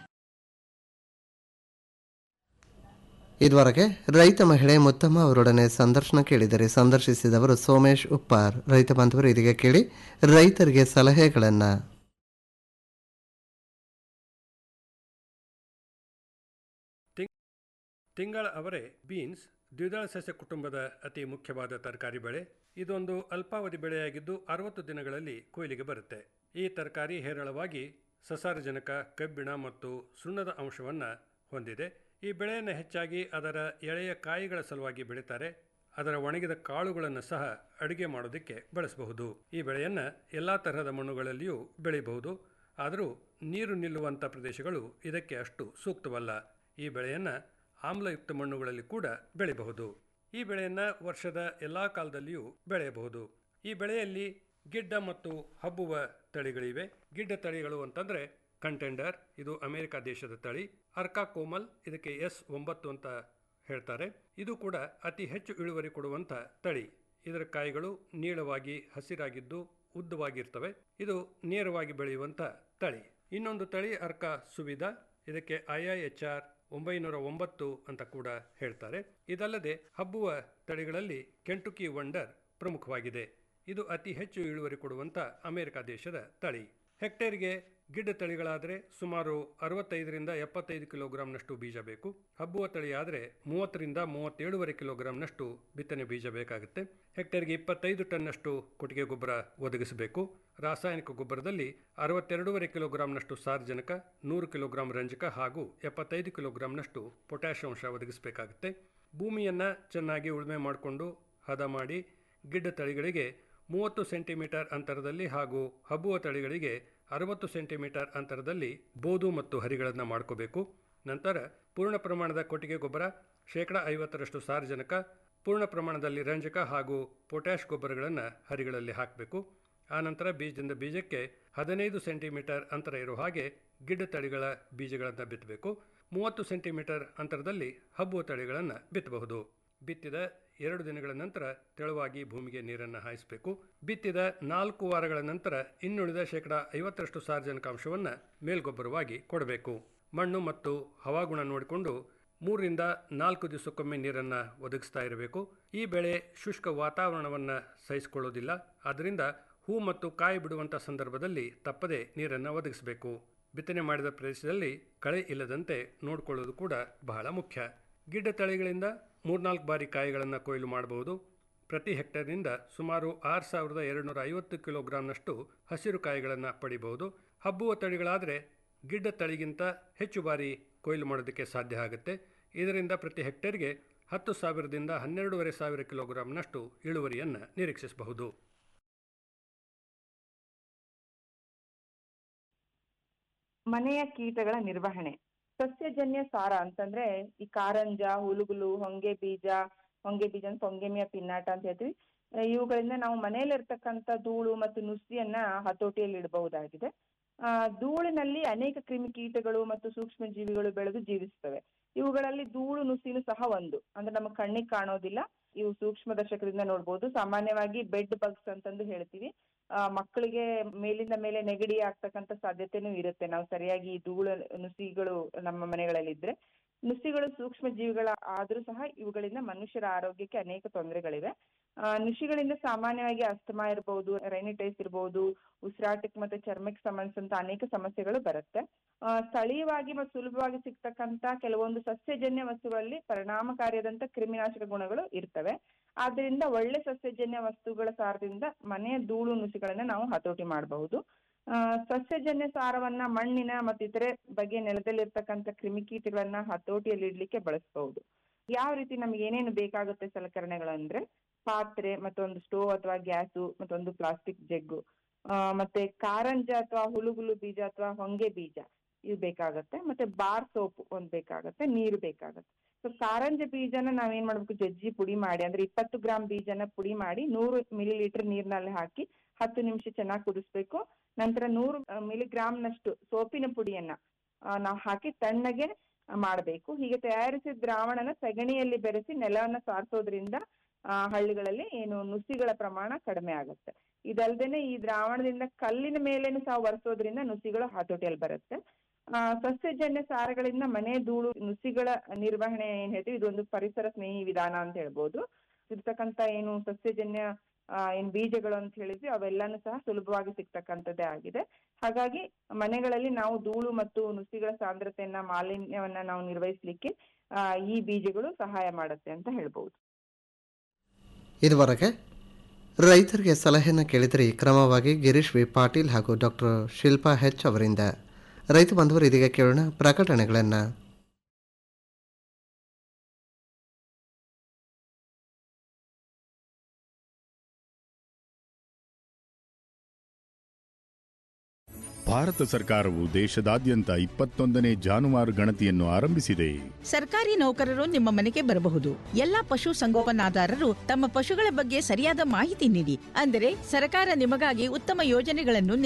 ಇದುವರೆಗೆ ರೈತ ಮಹಿಳೆ ಮುತ್ತಮ್ಮ ಅವರೊಡನೆ ಸಂದರ್ಶನ ಕೇಳಿದರೆ ಸಂದರ್ಶಿಸಿದವರು ಸೋಮೇಶ್ ಉಪ್ಪಾರ್ ರೈತ ಬಾಂಧವರು ಇದೀಗ ಕೇಳಿ ರೈತರಿಗೆ ಸಲಹೆಗಳನ್ನು ತಿಂಗಳ ಅವರೆ ಬೀನ್ಸ್ ದ್ವಿದಳ ಸಸ್ಯ ಕುಟುಂಬದ ಅತಿ ಮುಖ್ಯವಾದ ತರಕಾರಿ ಬೆಳೆ ಇದೊಂದು ಅಲ್ಪಾವಧಿ ಬೆಳೆಯಾಗಿದ್ದು ಅರವತ್ತು ದಿನಗಳಲ್ಲಿ ಕೊಯ್ಲಿಗೆ ಬರುತ್ತೆ ಈ ತರಕಾರಿ ಹೇರಳವಾಗಿ ಸಸಾರಜನಕ ಕಬ್ಬಿಣ ಮತ್ತು ಸುಣ್ಣದ ಅಂಶವನ್ನು ಹೊಂದಿದೆ ಈ ಬೆಳೆಯನ್ನು ಹೆಚ್ಚಾಗಿ ಅದರ ಎಳೆಯ ಕಾಯಿಗಳ ಸಲುವಾಗಿ ಬೆಳೀತಾರೆ ಅದರ ಒಣಗಿದ ಕಾಳುಗಳನ್ನು ಸಹ ಅಡುಗೆ ಮಾಡೋದಕ್ಕೆ ಬಳಸಬಹುದು ಈ ಬೆಳೆಯನ್ನು ಎಲ್ಲ ತರಹದ ಮಣ್ಣುಗಳಲ್ಲಿಯೂ ಬೆಳೆಯಬಹುದು ಆದರೂ ನೀರು ನಿಲ್ಲುವಂಥ ಪ್ರದೇಶಗಳು ಇದಕ್ಕೆ ಅಷ್ಟು ಸೂಕ್ತವಲ್ಲ ಈ ಬೆಳೆಯನ್ನು ಆಮ್ಲಯುಕ್ತ ಮಣ್ಣುಗಳಲ್ಲಿ ಕೂಡ ಬೆಳೆಯಬಹುದು ಈ ಬೆಳೆಯನ್ನು ವರ್ಷದ ಎಲ್ಲ ಕಾಲದಲ್ಲಿಯೂ ಬೆಳೆಯಬಹುದು ಈ ಬೆಳೆಯಲ್ಲಿ ಗಿಡ್ಡ ಮತ್ತು ಹಬ್ಬುವ ತಳಿಗಳಿವೆ ಗಿಡ್ಡ ತಳಿಗಳು ಅಂತಂದರೆ ಕಂಟೆಂಡರ್ ಇದು ಅಮೆರಿಕ ದೇಶದ ತಳಿ ಅರ್ಕಾ ಕೋಮಲ್ ಇದಕ್ಕೆ ಎಸ್ ಒಂಬತ್ತು ಅಂತ ಹೇಳ್ತಾರೆ ಇದು ಕೂಡ ಅತಿ ಹೆಚ್ಚು ಇಳುವರಿ ಕೊಡುವಂಥ ತಳಿ ಇದರ ಕಾಯಿಗಳು ನೀಳವಾಗಿ ಹಸಿರಾಗಿದ್ದು ಉದ್ದವಾಗಿರ್ತವೆ ಇದು ನೇರವಾಗಿ ಬೆಳೆಯುವಂಥ ತಳಿ ಇನ್ನೊಂದು ತಳಿ ಅರ್ಕಾ ಸುವಿಧ ಇದಕ್ಕೆ ಐ ಐ ಎಚ್ ಆರ್ ಒಂಬೈನೂರ ಒಂಬತ್ತು ಅಂತ ಕೂಡ ಹೇಳ್ತಾರೆ ಇದಲ್ಲದೆ ಹಬ್ಬುವ ತಳಿಗಳಲ್ಲಿ ಕೆಂಟುಕಿ ವಂಡರ್ ಪ್ರಮುಖವಾಗಿದೆ ಇದು ಅತಿ ಹೆಚ್ಚು ಇಳುವರಿ ಕೊಡುವಂಥ ಅಮೆರಿಕ ದೇಶದ ತಳಿ ಹೆಕ್ಟೇರ್ಗೆ ಗಿಡ್ಡ ತಳಿಗಳಾದರೆ ಸುಮಾರು ಅರವತ್ತೈದರಿಂದ ಎಪ್ಪತ್ತೈದು ಕಿಲೋಗ್ರಾಂನಷ್ಟು ಬೀಜ ಬೇಕು ಹಬ್ಬುವ ತಳಿ ಆದರೆ ಮೂವತ್ತರಿಂದ ಮೂವತ್ತೇಳುವರೆ ಕಿಲೋಗ್ರಾಂನಷ್ಟು ಬಿತ್ತನೆ ಬೀಜ ಬೇಕಾಗುತ್ತೆ ಹೆಕ್ಟೇರ್ಗೆ ಇಪ್ಪತ್ತೈದು ಟನ್ನಷ್ಟು ಕೊಟ್ಟಿಗೆ ಗೊಬ್ಬರ ಒದಗಿಸಬೇಕು ರಾಸಾಯನಿಕ ಗೊಬ್ಬರದಲ್ಲಿ ಅರವತ್ತೆರಡೂವರೆ ಕಿಲೋಗ್ರಾಂನಷ್ಟು ಸಾರ್ವಜನಿಕ ನೂರು ಕಿಲೋಗ್ರಾಂ ರಂಜಕ ಹಾಗೂ ಎಪ್ಪತ್ತೈದು ಕಿಲೋಗ್ರಾಂನಷ್ಟು ಪೊಟ್ಯಾಷ್ ಅಂಶ ಒದಗಿಸಬೇಕಾಗುತ್ತೆ ಭೂಮಿಯನ್ನು ಚೆನ್ನಾಗಿ ಉಳುಮೆ ಮಾಡಿಕೊಂಡು ಹದ ಮಾಡಿ ಗಿಡ್ಡ ತಳಿಗಳಿಗೆ ಮೂವತ್ತು ಸೆಂಟಿಮೀಟರ್ ಅಂತರದಲ್ಲಿ ಹಾಗೂ ಹಬ್ಬುವ ತಳಿಗಳಿಗೆ ಅರವತ್ತು ಸೆಂಟಿಮೀಟರ್ ಅಂತರದಲ್ಲಿ ಬೋದು ಮತ್ತು ಹರಿಗಳನ್ನು ಮಾಡ್ಕೋಬೇಕು ನಂತರ ಪೂರ್ಣ ಪ್ರಮಾಣದ ಕೊಟ್ಟಿಗೆ ಗೊಬ್ಬರ ಶೇಕಡ ಐವತ್ತರಷ್ಟು ಸಾರಜನಕ ಪೂರ್ಣ ಪ್ರಮಾಣದಲ್ಲಿ ರಂಜಕ ಹಾಗೂ ಪೊಟ್ಯಾಷ್ ಗೊಬ್ಬರಗಳನ್ನು ಹರಿಗಳಲ್ಲಿ ಹಾಕಬೇಕು ಆನಂತರ ಬೀಜದಿಂದ ಬೀಜಕ್ಕೆ ಹದಿನೈದು ಸೆಂಟಿಮೀಟರ್ ಅಂತರ ಇರೋ ಹಾಗೆ ಗಿಡ್ಡ ತಳಿಗಳ ಬೀಜಗಳನ್ನು ಬಿತ್ತಬೇಕು ಮೂವತ್ತು ಸೆಂಟಿಮೀಟರ್ ಅಂತರದಲ್ಲಿ ಹಬ್ಬುವ ತಳಿಗಳನ್ನು ಬಿತ್ತಬಹುದು ಬಿತ್ತಿದ ಎರಡು ದಿನಗಳ ನಂತರ ತೆಳುವಾಗಿ ಭೂಮಿಗೆ ನೀರನ್ನು ಹಾಯಿಸಬೇಕು ಬಿತ್ತಿದ ನಾಲ್ಕು ವಾರಗಳ ನಂತರ ಇನ್ನುಳಿದ ಶೇಕಡ ಐವತ್ತರಷ್ಟು ಸಾರ್ವಜನಿಕಾಂಶವನ್ನು ಮೇಲ್ಗೊಬ್ಬರವಾಗಿ ಕೊಡಬೇಕು ಮಣ್ಣು ಮತ್ತು ಹವಾಗುಣ ನೋಡಿಕೊಂಡು ಮೂರರಿಂದ ನಾಲ್ಕು ದಿವಸಕ್ಕೊಮ್ಮೆ ನೀರನ್ನು ಒದಗಿಸ್ತಾ ಇರಬೇಕು ಈ ಬೆಳೆ ಶುಷ್ಕ ವಾತಾವರಣವನ್ನು ಸಹಿಸಿಕೊಳ್ಳೋದಿಲ್ಲ ಆದ್ದರಿಂದ ಹೂ ಮತ್ತು ಕಾಯಿ ಬಿಡುವಂಥ ಸಂದರ್ಭದಲ್ಲಿ ತಪ್ಪದೆ ನೀರನ್ನು ಒದಗಿಸಬೇಕು ಬಿತ್ತನೆ ಮಾಡಿದ ಪ್ರದೇಶದಲ್ಲಿ ಕಳೆ ಇಲ್ಲದಂತೆ ನೋಡಿಕೊಳ್ಳೋದು ಕೂಡ ಬಹಳ ಮುಖ್ಯ ಗಿಡ್ಡ ತಳಿಗಳಿಂದ ಮೂರ್ನಾಲ್ಕು ಬಾರಿ ಕಾಯಿಗಳನ್ನು ಕೊಯ್ಲು ಮಾಡಬಹುದು ಪ್ರತಿ ಹೆಕ್ಟೇರ್ನಿಂದ ಸುಮಾರು ಆರು ಸಾವಿರದ ಎರಡುನೂರ ಐವತ್ತು ಕಿಲೋಗ್ರಾಂನಷ್ಟು ಹಸಿರು ಕಾಯಿಗಳನ್ನು ಪಡಿಬಹುದು ಹಬ್ಬುವ ತಳಿಗಳಾದರೆ ಗಿಡ್ಡ ತಳಿಗಿಂತ ಹೆಚ್ಚು ಬಾರಿ ಕೊಯ್ಲು ಮಾಡೋದಕ್ಕೆ ಸಾಧ್ಯ ಆಗುತ್ತೆ ಇದರಿಂದ ಪ್ರತಿ ಹೆಕ್ಟೇರ್ಗೆ ಹತ್ತು ಸಾವಿರದಿಂದ ಹನ್ನೆರಡೂವರೆ ಸಾವಿರ ಕಿಲೋಗ್ರಾಂನಷ್ಟು ಇಳುವರಿಯನ್ನು ನಿರೀಕ್ಷಿಸಬಹುದು ಮನೆಯ ಕೀಟಗಳ ನಿರ್ವಹಣೆ ಸಸ್ಯಜನ್ಯ ಸಾರ ಅಂತಂದ್ರೆ ಈ ಕಾರಂಜ ಹುಳುಗುಲು ಹೊಂಗೆ ಬೀಜ ಹೊಂಗೆ ಬೀಜ ಅಂತ ಹೊಂಗೆಮಿಯ ಪಿನ್ನಾಟ ಅಂತ ಹೇಳ್ತೀವಿ ಆ, ಇವುಗಳಿಂದ ನಾವು ಮನೆಯಲ್ಲಿರ್ತಕ್ಕಂಥ ಧೂಳು ಮತ್ತು ನುಸಿಯನ್ನ ಹತೋಟಿಯಲ್ಲಿ ಇಡಬಹುದಾಗಿದೆ ಆ ಧೂಳಿನಲ್ಲಿ ಅನೇಕ ಕ್ರಿಮಿಕೀಟಗಳು ಮತ್ತು ಸೂಕ್ಷ್ಮ ಜೀವಿಗಳು ಬೆಳೆದು ಜೀವಿಸ್ತವೆ ಇವುಗಳಲ್ಲಿ ಧೂಳು ನುಸಿನು ಸಹ ಒಂದು ಅಂದ್ರೆ ನಮ್ಮ ಕಣ್ಣಿಗೆ ಕಾಣೋದಿಲ್ಲ ಇವು ಸೂಕ್ಷ್ಮ ದರ್ಶಕದಿಂದ ನೋಡ್ಬೋದು ಸಾಮಾನ್ಯವಾಗಿ ಬೆಡ್ ಬಗ್ಸ್ ಅಂತಂದು ಹೇಳ್ತೀವಿ ಆ ಮಕ್ಕಳಿಗೆ ಮೇಲಿಂದ ಮೇಲೆ ನೆಗಡಿ ಆಗ್ತಕ್ಕಂಥ ಸಾಧ್ಯತೆನೂ ಇರುತ್ತೆ ನಾವು ಸರಿಯಾಗಿ ಈ ಧೂಳು ನುಸಿಗಳು ನಮ್ಮ ಮನೆಗಳಲ್ಲಿ ಇದ್ರೆ ನುಸಿಗಳು ಸೂಕ್ಷ್ಮ ಜೀವಿಗಳ ಆದ್ರೂ ಸಹ ಇವುಗಳಿಂದ ಮನುಷ್ಯರ ಆರೋಗ್ಯಕ್ಕೆ ಅನೇಕ ತೊಂದರೆಗಳಿವೆ ಆ ನುಸಿಗಳಿಂದ ಸಾಮಾನ್ಯವಾಗಿ ಅಸ್ತಮಾ ಇರಬಹುದು ರೈನಿಟೈಸ್ ಇರಬಹುದು ಉಸಿರಾಟಕ್ಕೆ ಮತ್ತೆ ಚರ್ಮಕ್ಕೆ ಸಂಬಂಧಿಸಿದಂತ ಅನೇಕ ಸಮಸ್ಯೆಗಳು ಬರುತ್ತೆ ಆ ಸ್ಥಳೀಯವಾಗಿ ಮತ್ತು ಸುಲಭವಾಗಿ ಸಿಗ್ತಕ್ಕಂತ ಕೆಲವೊಂದು ಸಸ್ಯಜನ್ಯ ವಸ್ತುಗಳಲ್ಲಿ ಪರಿಣಾಮಕಾರಿಯಾದಂತ ಕ್ರಿಮಿನಾಶಕ ಗುಣಗಳು ಇರ್ತವೆ ಆದ್ರಿಂದ ಒಳ್ಳೆ ಸಸ್ಯಜನ್ಯ ವಸ್ತುಗಳ ಸಾರದಿಂದ ಮನೆಯ ಧೂಳು ನುಸಿಗಳನ್ನ ನಾವು ಹತೋಟಿ ಮಾಡಬಹುದು ಆ ಸಸ್ಯಜನ್ಯ ಸಾರವನ್ನ ಮಣ್ಣಿನ ಮತ್ತು ಇತರೆ ಬಗೆಯ ನೆಲದಲ್ಲಿರ್ತಕ್ಕಂಥ ಕ್ರಿಮಿಕೀಟಗಳನ್ನ ಹತೋಟಿಯಲ್ಲಿ ಇಡ್ಲಿಕ್ಕೆ ಬಳಸಬಹುದು ಯಾವ ರೀತಿ ನಮ್ಗೆ ಏನೇನು ಬೇಕಾಗುತ್ತೆ ಸಲಕರಣೆಗಳಂದ್ರೆ ಪಾತ್ರೆ ಮತ್ತೊಂದು ಸ್ಟೋವ್ ಅಥವಾ ಗ್ಯಾಸು ಮತ್ತೊಂದು ಪ್ಲಾಸ್ಟಿಕ್ ಜಗ್ಗು ಆ ಮತ್ತೆ ಕಾರಂಜ ಅಥವಾ ಹುಳುಗುಲು ಬೀಜ ಅಥವಾ ಹೊಂಗೆ ಬೀಜ ಇವು ಬೇಕಾಗತ್ತೆ ಮತ್ತೆ ಬಾರ್ ಸೋಪ್ ಒಂದ್ ಬೇಕಾಗತ್ತೆ ನೀರು ಬೇಕಾಗತ್ತೆ ಸೊ ಕಾರಂಜ ಬೀಜನ ನಾವೇನ್ ಮಾಡ್ಬೇಕು ಜಜ್ಜಿ ಪುಡಿ ಮಾಡಿ ಅಂದ್ರೆ ಇಪ್ಪತ್ತು ಗ್ರಾಂ ಬೀಜನ ಪುಡಿ ಮಾಡಿ ನೂರು ಮಿಲಿ ಲೀಟರ್ ನೀರ್ನಲ್ಲಿ ಹಾಕಿ ಹತ್ತು ನಿಮಿಷ ಚೆನ್ನಾಗಿ ಕುದಿಸ್ಬೇಕು ನಂತರ ನೂರು ಮಿಲಿಗ್ರಾಂನಷ್ಟು ಸೋಪಿನ ಪುಡಿಯನ್ನ ಆ, ನಾವು ಹಾಕಿ ತಣ್ಣಗೆ ಮಾಡಬೇಕು ಹೀಗೆ ತಯಾರಿಸಿದ ದ್ರಾವಣನ ಸಗಣಿಯಲ್ಲಿ ಬೆರೆಸಿ ನೆಲವನ್ನ ಸಾರಿಸೋದ್ರಿಂದ ಆ ಹಳ್ಳಿಗಳಲ್ಲಿ ಏನು ನುಸಿಗಳ ಪ್ರಮಾಣ ಕಡಿಮೆ ಆಗುತ್ತೆ ಇದಲ್ದೇನೆ ಈ ದ್ರಾವಣದಿಂದ ಕಲ್ಲಿನ ಮೇಲೇನು ಸಹ ಒರೆಸೋದ್ರಿಂದ ನುಸಿಗಳು ಹತೋಟಿಯಲ್ಲಿ ಬರುತ್ತೆ ಆ ಸಸ್ಯಜನ್ಯ ಸಾರಗಳಿಂದ ಮನೆ ಧೂಳು ನುಸಿಗಳ ನಿರ್ವಹಣೆ ಏನ್ ಹೇಳ್ತೀವಿ ಇದೊಂದು ಪರಿಸರ ಸ್ನೇಹಿ ವಿಧಾನ ಅಂತ ಹೇಳ್ಬೋದು ಇರ್ತಕ್ಕಂತ ಏನು ಸಸ್ಯಜನ್ಯ ಆ ಏನ್ ಬೀಜಗಳು ಅಂತ ಹೇಳಿದ್ವಿ ಅವೆಲ್ಲಾನು ಸಹ ಸುಲಭವಾಗಿ ಸಿಗ್ತಕ್ಕಂಥದ್ದೇ ಆಗಿದೆ ಹಾಗಾಗಿ ಮನೆಗಳಲ್ಲಿ ನಾವು ಧೂಳು ಮತ್ತು ನುಸಿಗಳ ಸಾಂದ್ರತೆಯನ್ನ ಮಾಲಿನ್ಯವನ್ನ ನಾವು ನಿರ್ವಹಿಸ್ಲಿಕ್ಕೆ ಆ ಈ ಬೀಜಗಳು ಸಹಾಯ ಮಾಡುತ್ತೆ ಅಂತ ಹೇಳ್ಬೋದು ಇದುವರೆಗೆ ರೈತರಿಗೆ ಸಲಹೆಯನ್ನು ಕೇಳಿದರೆ ಕ್ರಮವಾಗಿ ಗಿರೀಶ್ ವಿ ಪಾಟೀಲ್ ಹಾಗೂ ಡಾಕ್ಟರ್ ಶಿಲ್ಪಾ ಹೆಚ್ ಅವರಿಂದ ರೈತ ಬಂಧುವರು ಇದೀಗ ಕೇಳೋಣ ಪ್ರಕಟಣೆಗಳನ್ನು ಭಾರತ ಸರ್ಕಾರವು ದೇಶದಾದ್ಯಂತ ಇಪ್ಪತ್ತೊಂದನೇ ಜಾನುವಾರು ಗಣತಿಯನ್ನು ಆರಂಭಿಸಿದೆ ಸರ್ಕಾರಿ ನೌಕರರು ನಿಮ್ಮ ಮನೆಗೆ ಬರಬಹುದು ಎಲ್ಲಾ ಪಶು ಸಂಗೋಪನಾದಾರರು ತಮ್ಮ ಪಶುಗಳ ಬಗ್ಗೆ ಸರಿಯಾದ ಮಾಹಿತಿ ನೀಡಿ ಅಂದರೆ ಸರ್ಕಾರ ನಿಮಗಾಗಿ ಉತ್ತಮ ಯೋಜನೆಗಳನ್ನು